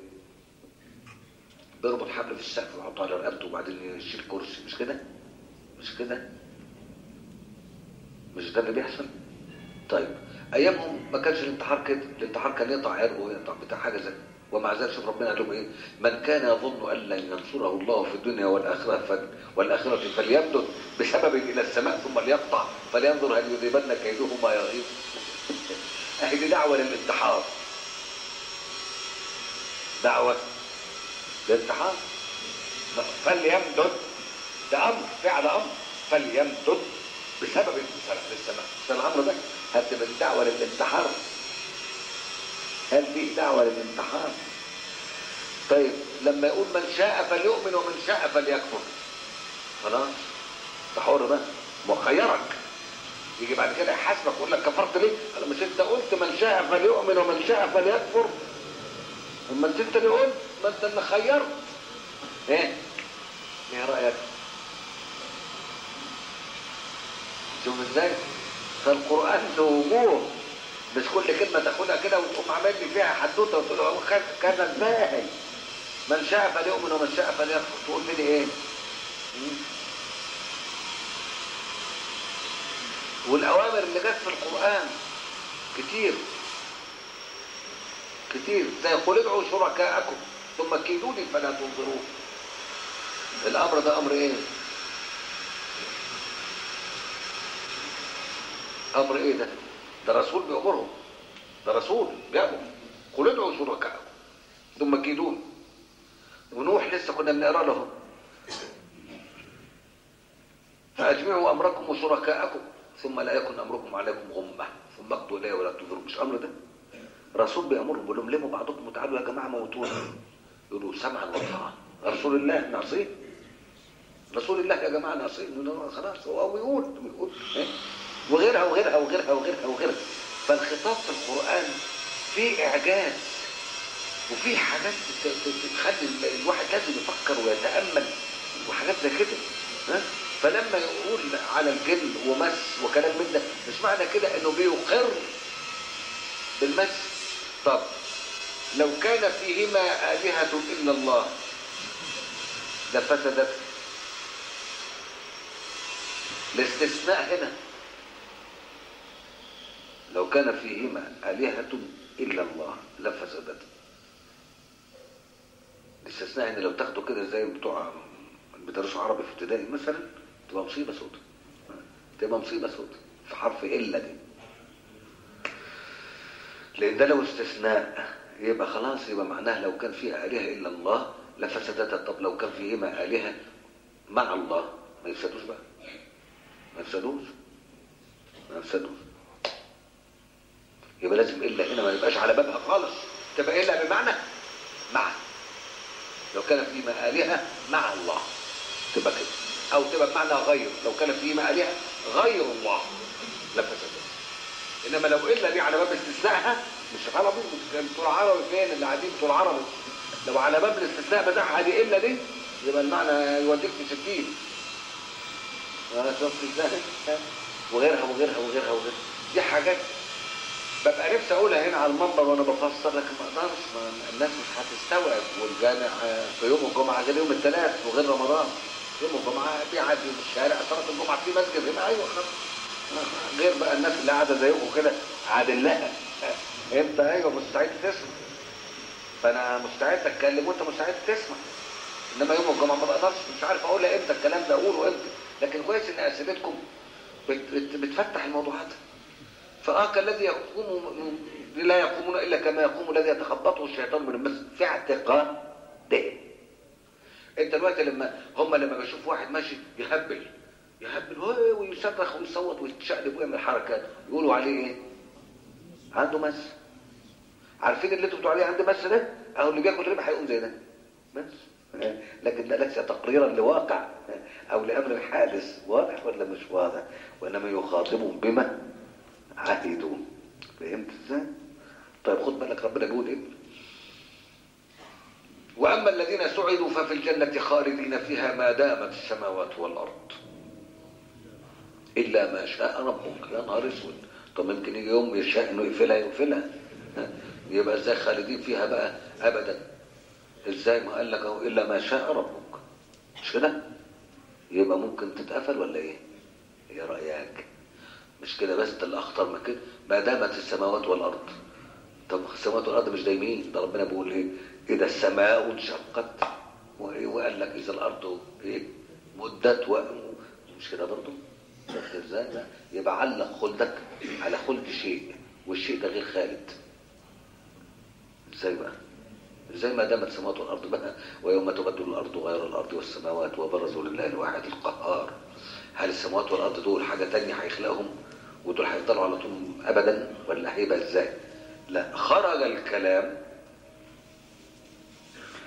بيربط حبل في السقف ويحطه على رقبته وبعدين يشيل كرسي مش كده مش كده مش ده اللي بيحصل طيب ايامهم ما كانش الانتحار كده الانتحار كان يقطع عرقه ويقطع بتاع حاجه زي ومع ذلك شوف ربنا قال لهم ايه من كان يظن ان لن ينصره الله في الدنيا والاخره فل... والاخره فليمدد بسبب الى السماء ثم ليقطع فلينظر هل يذيبن كيده ما يغيظ اهي دي دعوه للانتحار دعوه للانتحار فليمدد ده امر فعل امر فليمدد بسبب للسماء عشان الامر ده هتبقى الدعوه للانتحار هل في دعوة للانتحار طيب لما يقول من شاء فليؤمن ومن شاء فليكفر خلاص ده حر بقى مخيرك يجي بعد كده يحاسبك يقول لك كفرت ليه؟ قال مش انت قلت من شاء فليؤمن ومن شاء فليكفر اما انت انت اللي قلت ما انت اللي خيرت ايه؟ ايه رايك؟ شوف ازاي؟ فالقران له وجوه مش كل كلمه تاخدها كده وتقوم عامل لي فيها حدوته وتقول له كان ازاي؟ من شاء فليؤمن ومن شاء فليكفر تقول لي ايه؟ والاوامر اللي جت في القران كتير كتير زي قل ادعوا شركاءكم ثم كيدوني فلا تنظرون الامر ده امر ايه امر ايه ده ده رسول بيامرهم ده رسول بيامر قل ادعوا شركاءكم ثم كيدون ونوح لسه كنا بنقرا له فاجمعوا امركم وشركاءكم ثم لا يكن امركم عليكم غمه ثم اقضوا الي ولا تنظروا مش امر ده رسول بيامرهم بيقول لهم لموا بعضكم وتعالوا يا جماعه موتونا يقولوا سمعا وطاعه رسول الله نعصيه رسول الله يا جماعه نعصيه خلاص هو بيقول بيقول إيه؟ وغيرها وغيرها وغيرها وغيرها وغيرها فالخطاب في القران فيه اعجاز وفي حاجات تخلي الواحد لازم يفكر ويتامل وحاجات زي كده ها فلما يقول على الجن ومس وكلام من ده مش معنى كده انه بيقر بالمس طب لو كان فيهما آلهة إلا الله لفسدت الاستثناء هنا لو كان فيهما آلهة إلا الله لفسدت الاستثناء ان لو تاخده كده زي بتوع بيدرسوا عربي في ابتدائي مثلا تبقى مصيبه سودة تبقى مصيبه سودة في حرف الا دي لان ده لو استثناء يبقى خلاص يبقى معناها لو كان فيها الهه الا الله لفسدتها طب لو كان فيهما الهه مع الله ما يفسدوش بقى ما يفسدوش ما يفسدوش يبقى لازم الا هنا ما يبقاش على بابها خالص تبقى الا بمعنى مع لو كان فيما آلهة مع الله تبقى كده أو تبقى بمعنى غير لو كان فيما آلهة غير الله لفسدت إنما لو إلا دي على باب استثنائها مش عربي بتوع عربي فين اللي قاعدين بتوع عربي لو على باب الاستثناء بتاعها دي إلا دي يبقى المعنى يوديك في 60 شفت ازاي وغيرها وغيرها وغيرها وغيرها دي حاجات ببقى نفسي اقولها هنا على المنبر وانا بفسر لكن ما اقدرش الناس مش هتستوعب والجامع في يوم الجمعه غير يوم الثلاث وغير رمضان يوم الجمعه بيعدي في الشارع صلاه الجمعه في مسجد هنا ايوه خلاص غير بقى الناس اللي قاعده زيكم كده عادل لها انت ايوه مستعد تسمع فانا مستعد اتكلم وانت مستعد تسمع انما يوم الجمعه ما بقدرش مش عارف اقولها امتى الكلام ده اقوله امتى لكن كويس ان اسئلتكم بتفتح الموضوعات فاه كالذي يقوم لا يقومون الا كما يقوم الذي يتخبطه الشيطان من المس في اعتقاده انت دلوقتي لما هم لما بيشوف واحد ماشي يهبل يهبل ويصرخ ويصوت ويتشقلب ويعمل حركات يقولوا عليه ايه؟ عنده مس عارفين اللي انتوا بتقولوا عليه عنده مس ده؟ اهو اللي بياكل ربح هيقوم زي ده بس لكن ده ليس تقريرا لواقع او لامر حادث واضح ولا مش واضح وانما يخاطبهم بما عهدوا فهمت ازاي طيب خد بالك ربنا بيقول ايه واما الذين سعدوا ففي الجنه خالدين فيها ما دامت السماوات والارض الا ما شاء ربك يا نهار اسود طب يمكن يجي يوم يشاء انه يقفلها يقفلها يبقى ازاي خالدين فيها بقى ابدا ازاي ما قال لك اهو الا ما شاء ربك مش كده يبقى ممكن تتقفل ولا ايه ايه رايك مش كده بس ده الاخطر من كده ما دامت السماوات والارض طب السماوات والارض مش دايمين ده ربنا بيقول ايه اذا السماء انشقت وقال لك اذا الارض ايه مدت و... مش كده برضه ازاي لا يبقى علق خلدك على خلد شيء والشيء ده غير خالد ازاي بقى زي ما دامت السماوات والارض بقى ويوم تبدل الارض غير الارض والسماوات وبرزوا لله الواحد القهار هل السماوات والارض دول حاجه تانية هيخلقهم ودول هيفضلوا على طول ابدا ولا هيبقى ازاي لا خرج الكلام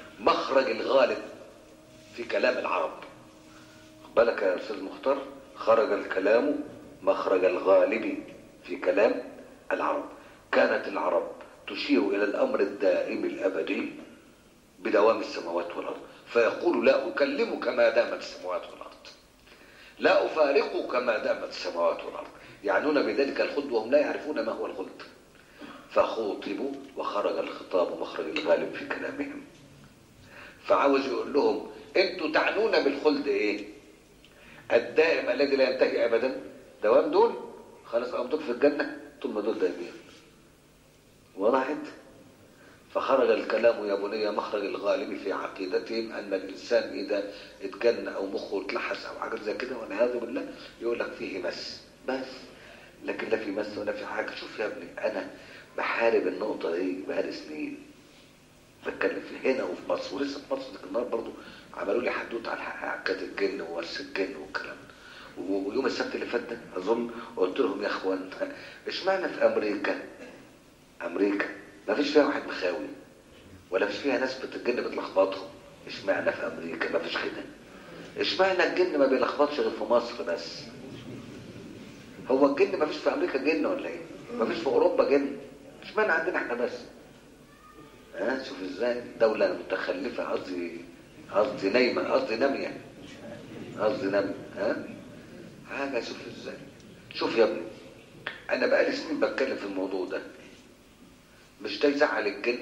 مخرج الغالب في كلام العرب خد بالك يا استاذ مختار خرج الكلام مخرج الغالب في كلام العرب كانت العرب تشير الى الامر الدائم الابدي بدوام السماوات والارض فيقول لا اكلمك ما دامت السماوات والارض لا افارقك ما دامت السماوات والارض يعنون بذلك الخلد وهم لا يعرفون ما هو الخلد فخوطبوا وخرج الخطاب مخرج الغالب في كلامهم فعاوز يقول لهم انتوا تعنون بالخلد ايه الدائم الذي لا ينتهي ابدا دوام دول خلاص قامتك في الجنه طول ما دول دائمين وضحت فخرج الكلام يا بني مخرج الغالب في عقيدتهم ان الانسان اذا اتجن او مخه اتلحس او حاجه زي كده والعياذ بالله يقول لك فيه مس بس لكن لا في مس ولا في حاجه شوف يا ابني انا بحارب النقطه دي بقالي سنين بتكلم في هنا وفي مصر ولسه في مصر النهار برضو عملوا لي حدوته على حكايه الجن وورث الجن والكلام ده ويوم السبت اللي فات ده اظن قلت لهم يا اخوان اشمعنى في امريكا امريكا ما فيش فيها واحد مخاوي ولا فيش فيها ناس الجن بتلخبطهم اشمعنى في امريكا ما فيش كده اشمعنى الجن ما بيلخبطش غير في مصر بس هو الجن ما فيش في امريكا جن ولا ايه ما فيش في اوروبا جن اشمعنى عندنا احنا بس ها شوف ازاي دولة متخلفة قصدي قصدي نايمة قصدي نامية قصدي نامية ها حاجة شوف ازاي شوف يا ابني انا بقالي سنين بتكلم في الموضوع ده مش ده يزعل الجن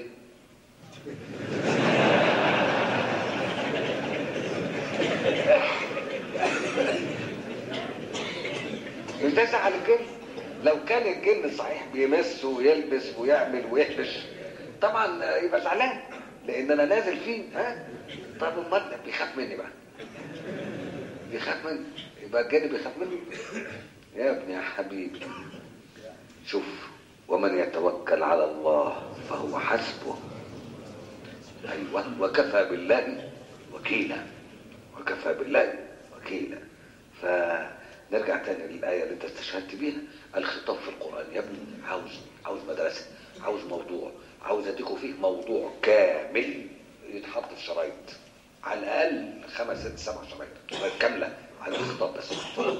مش ده يزعل الجن لو كان الجن صحيح بيمس ويلبس ويعمل ويحبش طبعا يبقى زعلان لان انا نازل فيه ها طب امال بيخاف مني بقى بيخاف مني يبقى الجن بيخاف مني يا ابني يا حبيبي شوف ومن يتوكل على الله فهو حسبه ايوه وكفى بالله وكيلا وكفى بالله وكيلا فنرجع تاني للايه اللي انت استشهدت بيها الخطاب في القران يا ابني عاوز عاوز مدرسه عاوز موضوع عاوز اديكوا فيه موضوع كامل يتحط في شرايط على الاقل خمس ست سبع شرايط كامله على الخطاب بس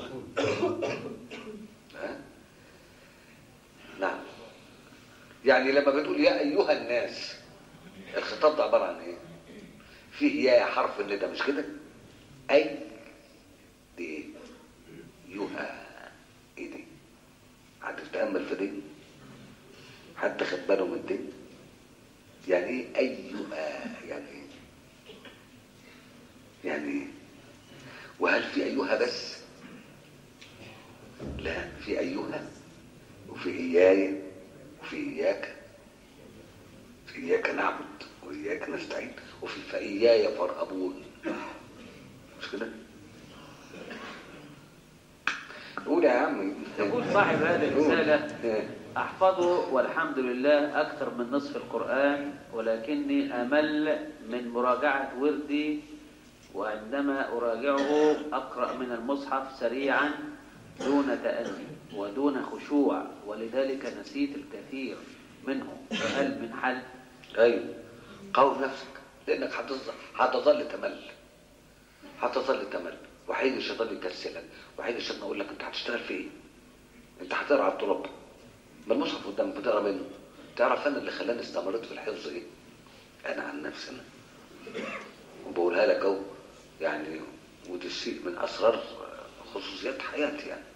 ها نعم يعني لما بتقول يا ايها الناس الخطاب ده عباره عن ايه فيه يا حرف الندى مش كده اي دي ايه يوها ايه دي حد تتامل في دي حد خد باله من دي يعني ايه ايها يعني ايه يعني ايه وهل في ايها بس لا في ايها وفي اياي وفي اياك في اياك نعبد واياك نستعين وفي فاياي فارهبون مش كده قول يا عمي يقول صاحب هذه الرسالة إيه. أحفظ والحمد لله أكثر من نصف القرآن ولكني أمل من مراجعة وردي وعندما أراجعه أقرأ من المصحف سريعا دون تأني ودون خشوع ولذلك نسيت الكثير منه هل من حل ايوه قوم نفسك لانك هتظل هتظل تمل هتظل تمل وهيجي الشيطان يكسلك وهيجي الشيطان يقول لك انت هتشتغل في ايه؟ انت هتقرا على التراب ما المصحف قدامك بتقرا منه تعرف انا اللي خلاني استمريت في الحفظ ايه؟ انا عن نفسي انا وبقولها لك اهو يعني ودي شيء من اسرار خصوصيات حياتي يعني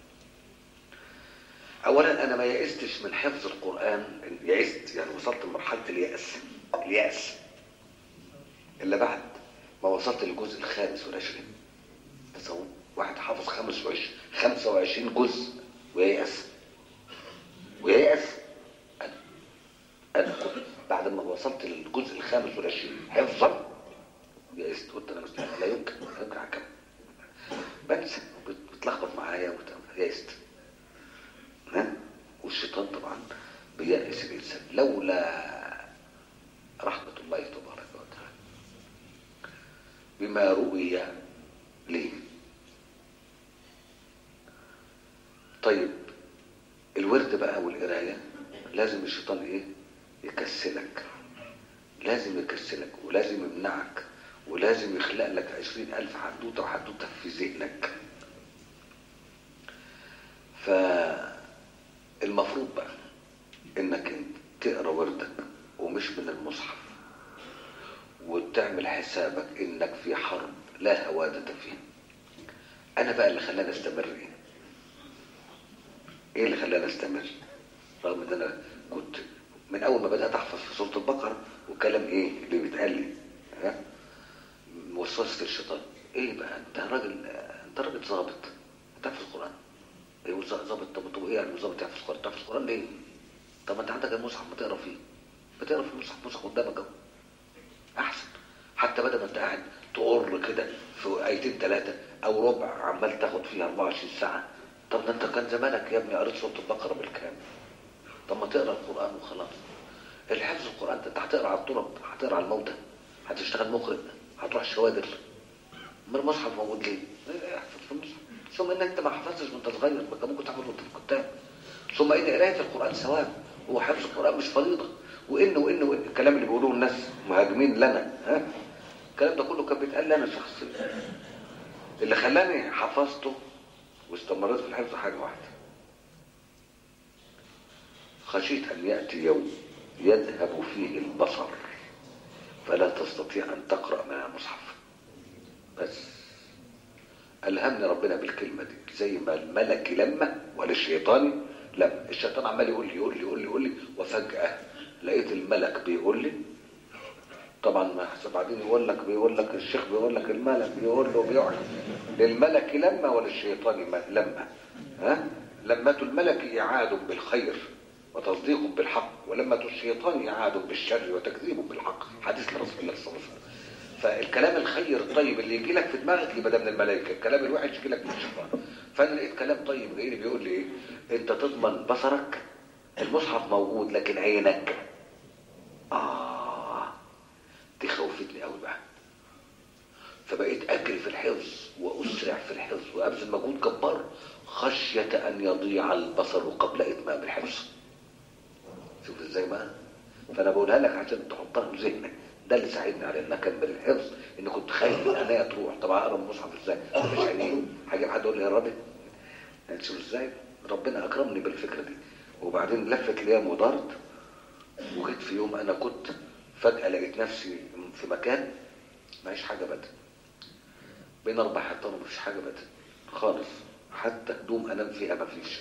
اولا انا ما يئستش من حفظ القران يئست يعني وصلت لمرحله الياس الياس الا بعد ما وصلت للجزء الخامس والعشرين تصور واحد حافظ خمس وعشرين خمسة وعشرين جزء وييأس وييأس أنا أنا كنت بعد ما وصلت للجزء الخامس والعشرين حفظا يئست قلت أنا مستحيل لا يمكن لا يمكن أحكم بنسى بت- بتلخبط معايا وت- يئست ها والشيطان طبعا بيأس الإنسان لولا رحمة الله تبارك وتعالى بما رؤي ليه طيب الورد بقى والقراية لازم الشيطان ايه يكسلك لازم يكسلك ولازم يمنعك ولازم يخلق لك عشرين ألف حدوتة وحدوتة في ذهنك فالمفروض بقى انك انت تقرا وردك ومش من المصحف وتعمل حسابك انك في حرب لا هوادة فيها انا بقى اللي خلاني استمر ايه ايه اللي خلاني استمر رغم ان انا كنت من اول ما بدات احفظ في سوره البقره والكلام ايه اللي بيتقال لي ها وسوسه الشيطان ايه بقى انت راجل انت راجل ظابط تحفظ القران ايه ظابط طب طب ايه يعني ظابط يحفظ القران تحفظ القران ليه طب ما انت عندك المصحف ما تقرا فيه بتقرا في المصحف المصحف قدامك اهو احسن حتى بدل ما انت قاعد تقر كده في ايتين ثلاثه او ربع عمال تاخد فيها 24 ساعه طب ده انت كان زمانك يا ابني قريت سوره البقره بالكامل طب ما تقرا القران وخلاص الحفظ القران انت هتقرا على الطرق هتقرا على الموتى هتشتغل مقرئ هتروح الشوادر ما المصحف موجود ليه؟ احفظ في المصحف ثم ان انت ما حفظتش وانت صغير ما كان ممكن تحفظ وانت في الكتاب ثم ان قرايه القران ثواب هو حفظ القران مش فريضه وان وان وان الكلام اللي بيقولوه الناس مهاجمين لنا ها الكلام ده كله كان بيتقال لي انا شخصيا اللي خلاني حفظته واستمريت في الحفظ حاجه واحده خشيت ان ياتي يوم يذهب فيه البصر فلا تستطيع ان تقرا من المصحف بس الهمني ربنا بالكلمه دي زي ما الملك لما وللشيطان لما الشيطان عمال يقول لي يقول لي يقول لي يقول لي وفجاه لقيت الملك بيقول لي طبعا ما حسب بعدين يقول لك بيقول لك الشيخ بيقول لك الملك بيقول له بيقعد للملك لما وللشيطان لما ها لمة الملك إعاد بالخير وتصديق بالحق ولمة الشيطان إعاد بالشر وتكذيب بالحق حديث لرسول الله صلى الله عليه وسلم فالكلام الخير الطيب اللي يجي لك في دماغك يبقى ده من الملائكه الكلام الوحش يجي لك من الشيطان فانا لقيت كلام طيب جاي لي بيقول لي ايه انت تضمن بصرك المصحف موجود لكن عينك اه دي خوفتني قوي بقى فبقيت اجري في الحفظ واسرع في الحفظ وابذل مجهود جبار خشيه ان يضيع البصر قبل اتمام الحفظ شوف ازاي بقى فانا بقولها لك عشان تحطها في ذهنك ده اللي ساعدني على ان اكمل الحفظ ان كنت خايف ان عينيا تروح طب اقرا المصحف ازاي مش عينيه هاجي حد يقول لي يا راجل شوف ازاي ربنا اكرمني بالفكره دي وبعدين لفت ليا ودارت وجيت في يوم انا كنت فجاه لقيت نفسي في مكان معيش حاجه بدل بين اربع حيطان ومفيش حاجه بدل خالص حتى هدوم انام فيها مفيش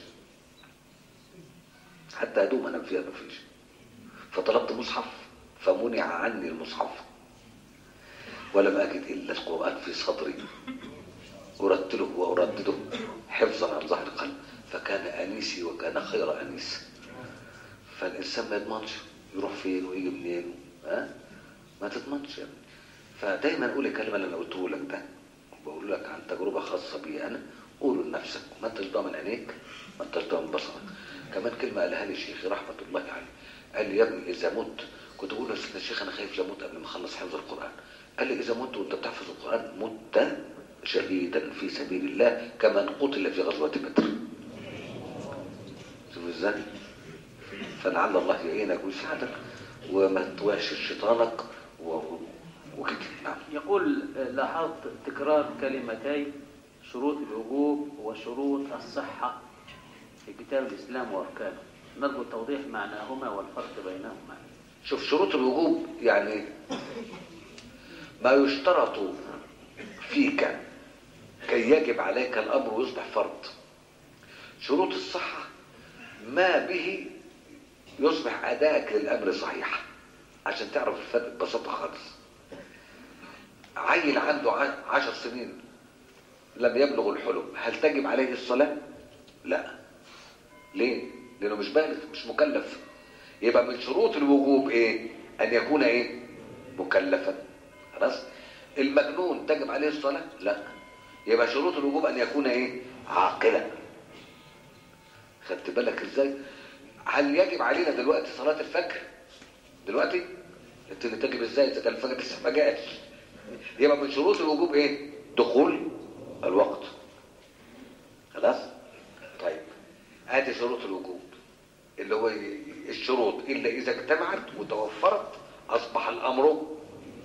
حتى هدوم انام فيها مفيش فطلبت مصحف فمنع عني المصحف ولم أجد إلا القرآن في صدري أرتله وأردده حفظا عن ظهر قلب فكان أنيسي وكان خير أنيس فالإنسان ما يضمنش يروح فين ويجي منين ها ما تضمنش يا ابني فدايما أقول الكلمة اللي أنا قلته لك ده بقول لك عن تجربة خاصة بي أنا قوله لنفسك ما أنتش ضامن عينيك ما أنتش ضامن بصرك كمان كلمة قالها لي شيخي رحمة الله عليه قال لي يا ابني إذا مت كنت بقول له يا سيدنا الشيخ انا خايف اموت قبل ما اخلص حفظ القران قال لي اذا مت وانت بتحفظ القران مت شهيدا في سبيل الله كمن قتل في غزوه بدر شوف ازاي فلعل الله يعينك ويساعدك وما توحش شيطانك و... وكده نعم يقول لاحظت تكرار كلمتي شروط الوجوب وشروط الصحة في كتاب الإسلام وأركانه نرجو توضيح معناهما والفرق بينهما شوف شروط الوجوب يعني ما يشترط فيك كي يجب عليك الامر ويصبح فرض شروط الصحه ما به يصبح ادائك للامر صحيح عشان تعرف الفرق ببساطه خالص عيل عنده عشر سنين لم يبلغ الحلم هل تجب عليه الصلاه لا ليه لانه مش بالغ مش مكلف يبقى من شروط الوجوب ايه ان يكون ايه مكلفا خلاص المجنون تجب عليه الصلاه لا يبقى شروط الوجوب ان يكون ايه عاقلا خدت بالك ازاي هل يجب علينا دلوقتي صلاه الفجر دلوقتي انت اللي تجب ازاي اذا كان الفجر لسه ما جاش يبقى من شروط الوجوب ايه دخول الوقت خلاص طيب ادي شروط الوجوب اللي هو الشروط إلا إذا اجتمعت وتوفرت أصبح الأمر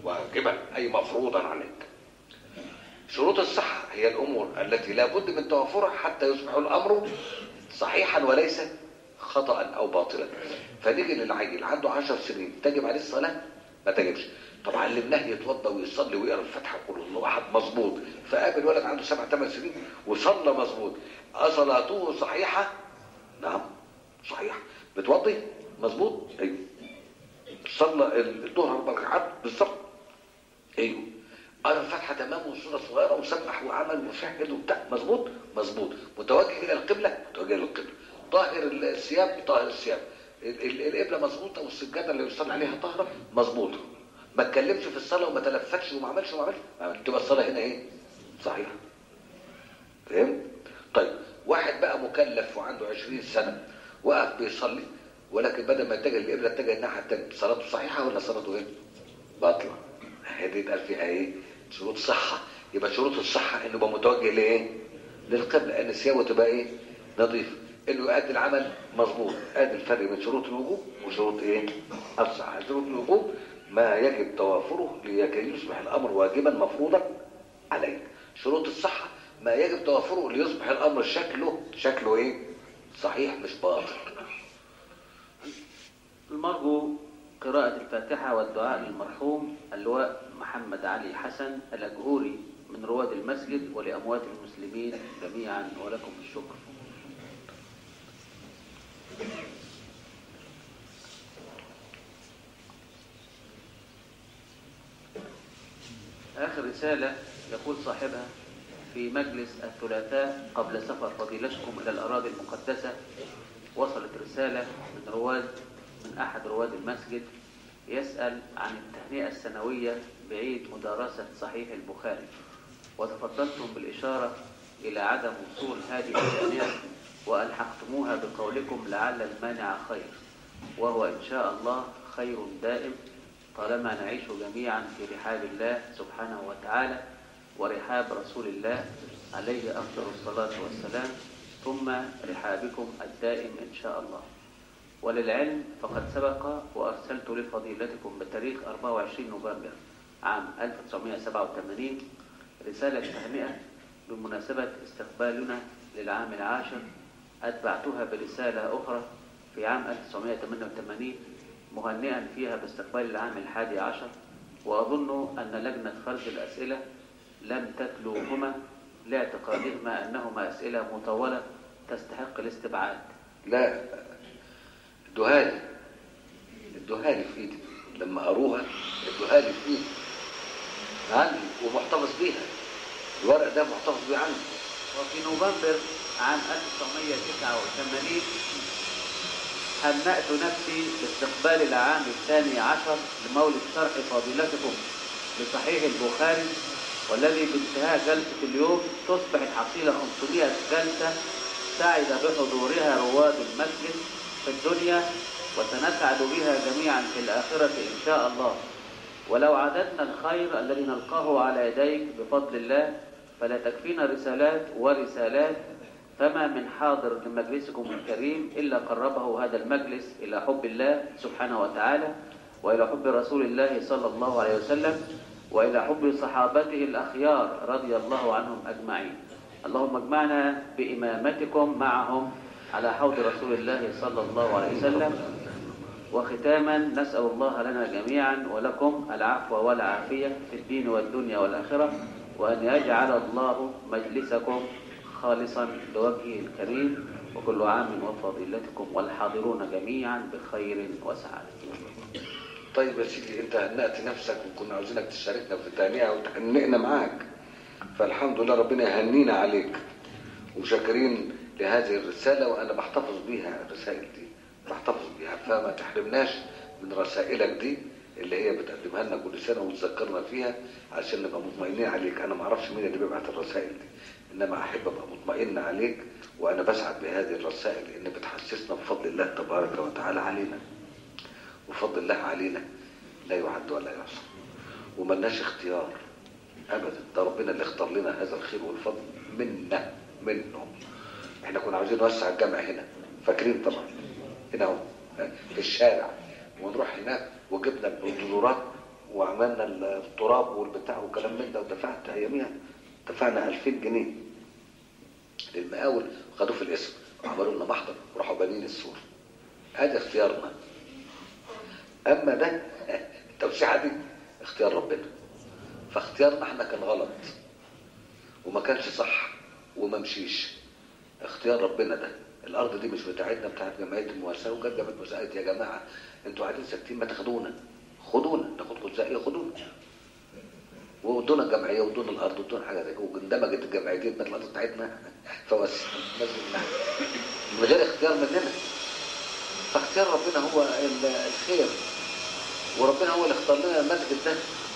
واجبا أي مفروضا عليك شروط الصحة هي الأمور التي لا بد من توافرها حتى يصبح الأمر صحيحا وليس خطأ أو باطلا فنيجي للعيل عنده عشر سنين تجب عليه الصلاة ما تجبش طب علمناه يتوضا ويصلي ويقرا الفاتحه ويقول الله احد مظبوط فقابل ولد عنده سبع ثمان سنين وصلى مظبوط اصلاته صحيحه نعم صحيح بتوضي مظبوط ايوه صلى الظهر اربع ركعات بالظبط ايوه قرا الفاتحه تمام والسوره صغيره وسبح وعمل وشهد وبتاع مظبوط مظبوط متوجه الى القبله متوجه الى القبله طاهر الثياب طاهر الثياب ال- ال- القبله مظبوطه والسجاده اللي يصلي عليها طاهره مظبوطه ما اتكلمش في الصلاه وما تلفتش وما عملش وما عملش ما عملش. تبقى الصلاه هنا ايه صحيحه فهمت طيب واحد بقى مكلف وعنده 20 سنه وقف بيصلي ولكن بدل ما يتجه للقبله اتجه الناحيه الثانيه صلاته صحيحه ولا صلاته ايه باطله هذه يتقال فيها ايه شروط صحه يبقى شروط الصحه انه يبقى متوجه لايه للقبله ان ثيابه تبقى ايه نظيفه انه يؤدي العمل مظبوط ادي الفرق بين شروط الوجوب وشروط ايه الصحه شروط الوجوب ما يجب توافره لكي يصبح الامر واجبا مفروضا عليك شروط الصحه ما يجب توافره ليصبح الامر شكله شكله ايه صحيح مش باطل المرجو قراءة الفاتحة والدعاء للمرحوم اللواء محمد علي حسن الأجهوري من رواد المسجد ولأموات المسلمين جميعا ولكم الشكر آخر رسالة يقول صاحبها في مجلس الثلاثاء قبل سفر فضيلتكم إلى الأراضي المقدسة وصلت رسالة من رواد من أحد رواد المسجد يسأل عن التهنئة السنوية بعيد مدارسة صحيح البخاري وتفضلتم بالإشارة إلى عدم وصول هذه التهنئة وألحقتموها بقولكم لعل المانع خير وهو إن شاء الله خير دائم طالما نعيش جميعا في رحاب الله سبحانه وتعالى ورحاب رسول الله عليه أفضل الصلاة والسلام ثم رحابكم الدائم إن شاء الله وللعلم فقد سبق وأرسلت لفضيلتكم بتاريخ 24 نوفمبر عام 1987 رسالة تهنئة بمناسبة استقبالنا للعام العاشر أتبعتها برسالة أخرى في عام 1988 مهنئا فيها باستقبال العام الحادي عشر وأظن أن لجنة فرز الأسئلة لم تتلوهما لاعتقادهما أنهما أسئلة مطولة تستحق الاستبعاد لا ادوهالي ادوهالي في ايدي لما قروها ادوهالي في ايدي عندي ومحتفظ بيها الورق ده محتفظ بيه عندي وفي نوفمبر عام 1989 هنأت نفسي باستقبال العام الثاني عشر لمولد شرح فضيلتكم لصحيح البخاري والذي بانتهاء جلسة اليوم تصبح الحصيلة 500 جلسة سعد بحضورها رواد المسجد في الدنيا وسنسعد بها جميعا في الآخرة إن شاء الله ولو عددنا الخير الذي نلقاه على يديك بفضل الله فلا تكفينا رسالات ورسالات فما من حاضر لمجلسكم الكريم إلا قربه هذا المجلس إلى حب الله سبحانه وتعالى وإلى حب رسول الله صلى الله عليه وسلم وإلى حب صحابته الأخيار رضي الله عنهم أجمعين اللهم اجمعنا بإمامتكم معهم على حوض رسول الله صلى الله عليه وسلم وختاما نسأل الله لنا جميعا ولكم العفو والعافية في الدين والدنيا والآخرة وأن يجعل الله مجلسكم خالصا لوجهه الكريم وكل عام وفضيلتكم والحاضرون جميعا بخير وسعادة طيب يا سيدي انت هنأت نفسك وكنا عاوزينك تشاركنا في التهنئة وتهنئنا معاك فالحمد لله ربنا يهنينا عليك وشاكرين لهذه الرسالة وأنا بحتفظ بيها الرسائل دي بحتفظ بيها فما تحرمناش من رسائلك دي اللي هي بتقدمها لنا كل سنة وتذكرنا فيها عشان نبقى مطمئنين عليك أنا ما اعرفش مين اللي بيبعت الرسائل دي إنما أحب أبقى مطمئن عليك وأنا بسعد بهذه الرسائل لأن بتحسسنا بفضل الله تبارك وتعالى علينا وفضل الله علينا لا يعد ولا يحصى وملناش اختيار ابدا ده ربنا اللي اختار لنا هذا الخير والفضل منا منه احنا كنا عاوزين نوسع الجامع هنا فاكرين طبعا هنا اهو في الشارع ونروح هناك وجبنا البلدورات وعملنا التراب والبتاع والكلام من ده ودفعت اياميها دفعنا 2000 جنيه للمقاول وخدوه في الاسم وعملوا لنا محضر وراحوا بانين السور ادي اختيارنا اما ده التوسعه دي اختيار ربنا فاختيارنا احنا كان غلط وما كانش صح وما مشيش اختيار ربنا ده الارض دي مش بتاعتنا بتاعت جمعيه المواساه وجت جمعيه المواساه قالت يا جماعه انتوا قاعدين ساكتين ما تاخدونا خدونا ناخدكم ازاي خدونا وادونا الجمعيه وادونا الارض وادونا حاجه زي كده واندمجت الجمعيتين بقت الارض بتاعتنا فوس من غير اختيار مننا فاختيار ربنا هو ال- الخير وربنا هو اللي اختار لنا المسجد ده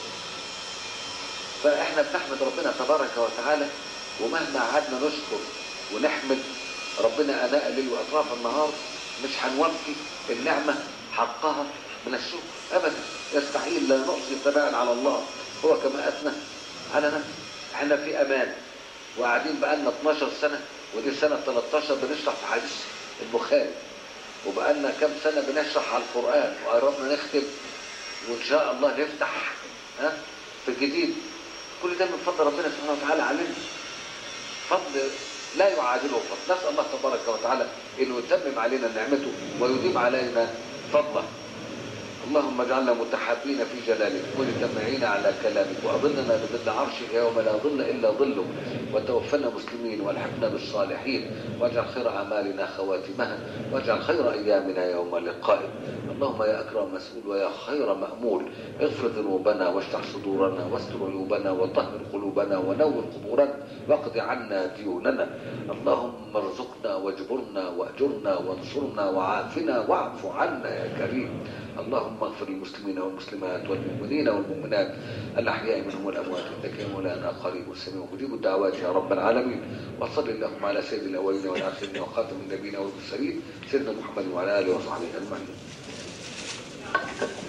فاحنا بنحمد ربنا تبارك وتعالى ومهما قعدنا نشكر ونحمد ربنا اناء الليل واطراف النهار مش هنوفي النعمه حقها من الشكر ابدا يستحيل لا نحصي ثناء على الله هو كما اثنى على نفسه احنا في امان وقاعدين بقالنا 12 سنه ودي سنه 13 بنشرح في حديث البخاري وبقالنا كام سنه بنشرح على القران وقربنا نختم وان شاء الله نفتح ها في الجديد كل ده من فضل ربنا سبحانه وتعالى علينا فضل لا يعادله فضل نسال الله تبارك وتعالى انه يتمم علينا نعمته ويديم علينا فضله اللهم اجعلنا متحابين في جلالك مجتمعين على كلامك واظلنا بظل عرشك يوم لا ظل الا ظلك وتوفنا مسلمين والحقنا بالصالحين واجعل خير اعمالنا خواتمها واجعل خير ايامنا يوم لقائك اللهم يا اكرم مسؤول ويا خير مامول اغفر ذنوبنا واشرح صدورنا واستر عيوبنا وطهر قلوبنا ونور قبورنا واقض عنا ديوننا اللهم ارزقنا واجبرنا واجرنا وانصرنا وعافنا واعف عنا يا كريم اللهم اغفر للمسلمين والمسلمات والمؤمنين والمؤمنات الاحياء منهم والاموات انك يا مولانا قريب سميع مجيب الدعوات يا رب العالمين وصل اللهم على سيد الاولين والاخرين وخاتم النبيين والمرسلين سيدنا محمد وعلى اله وصحبه اجمعين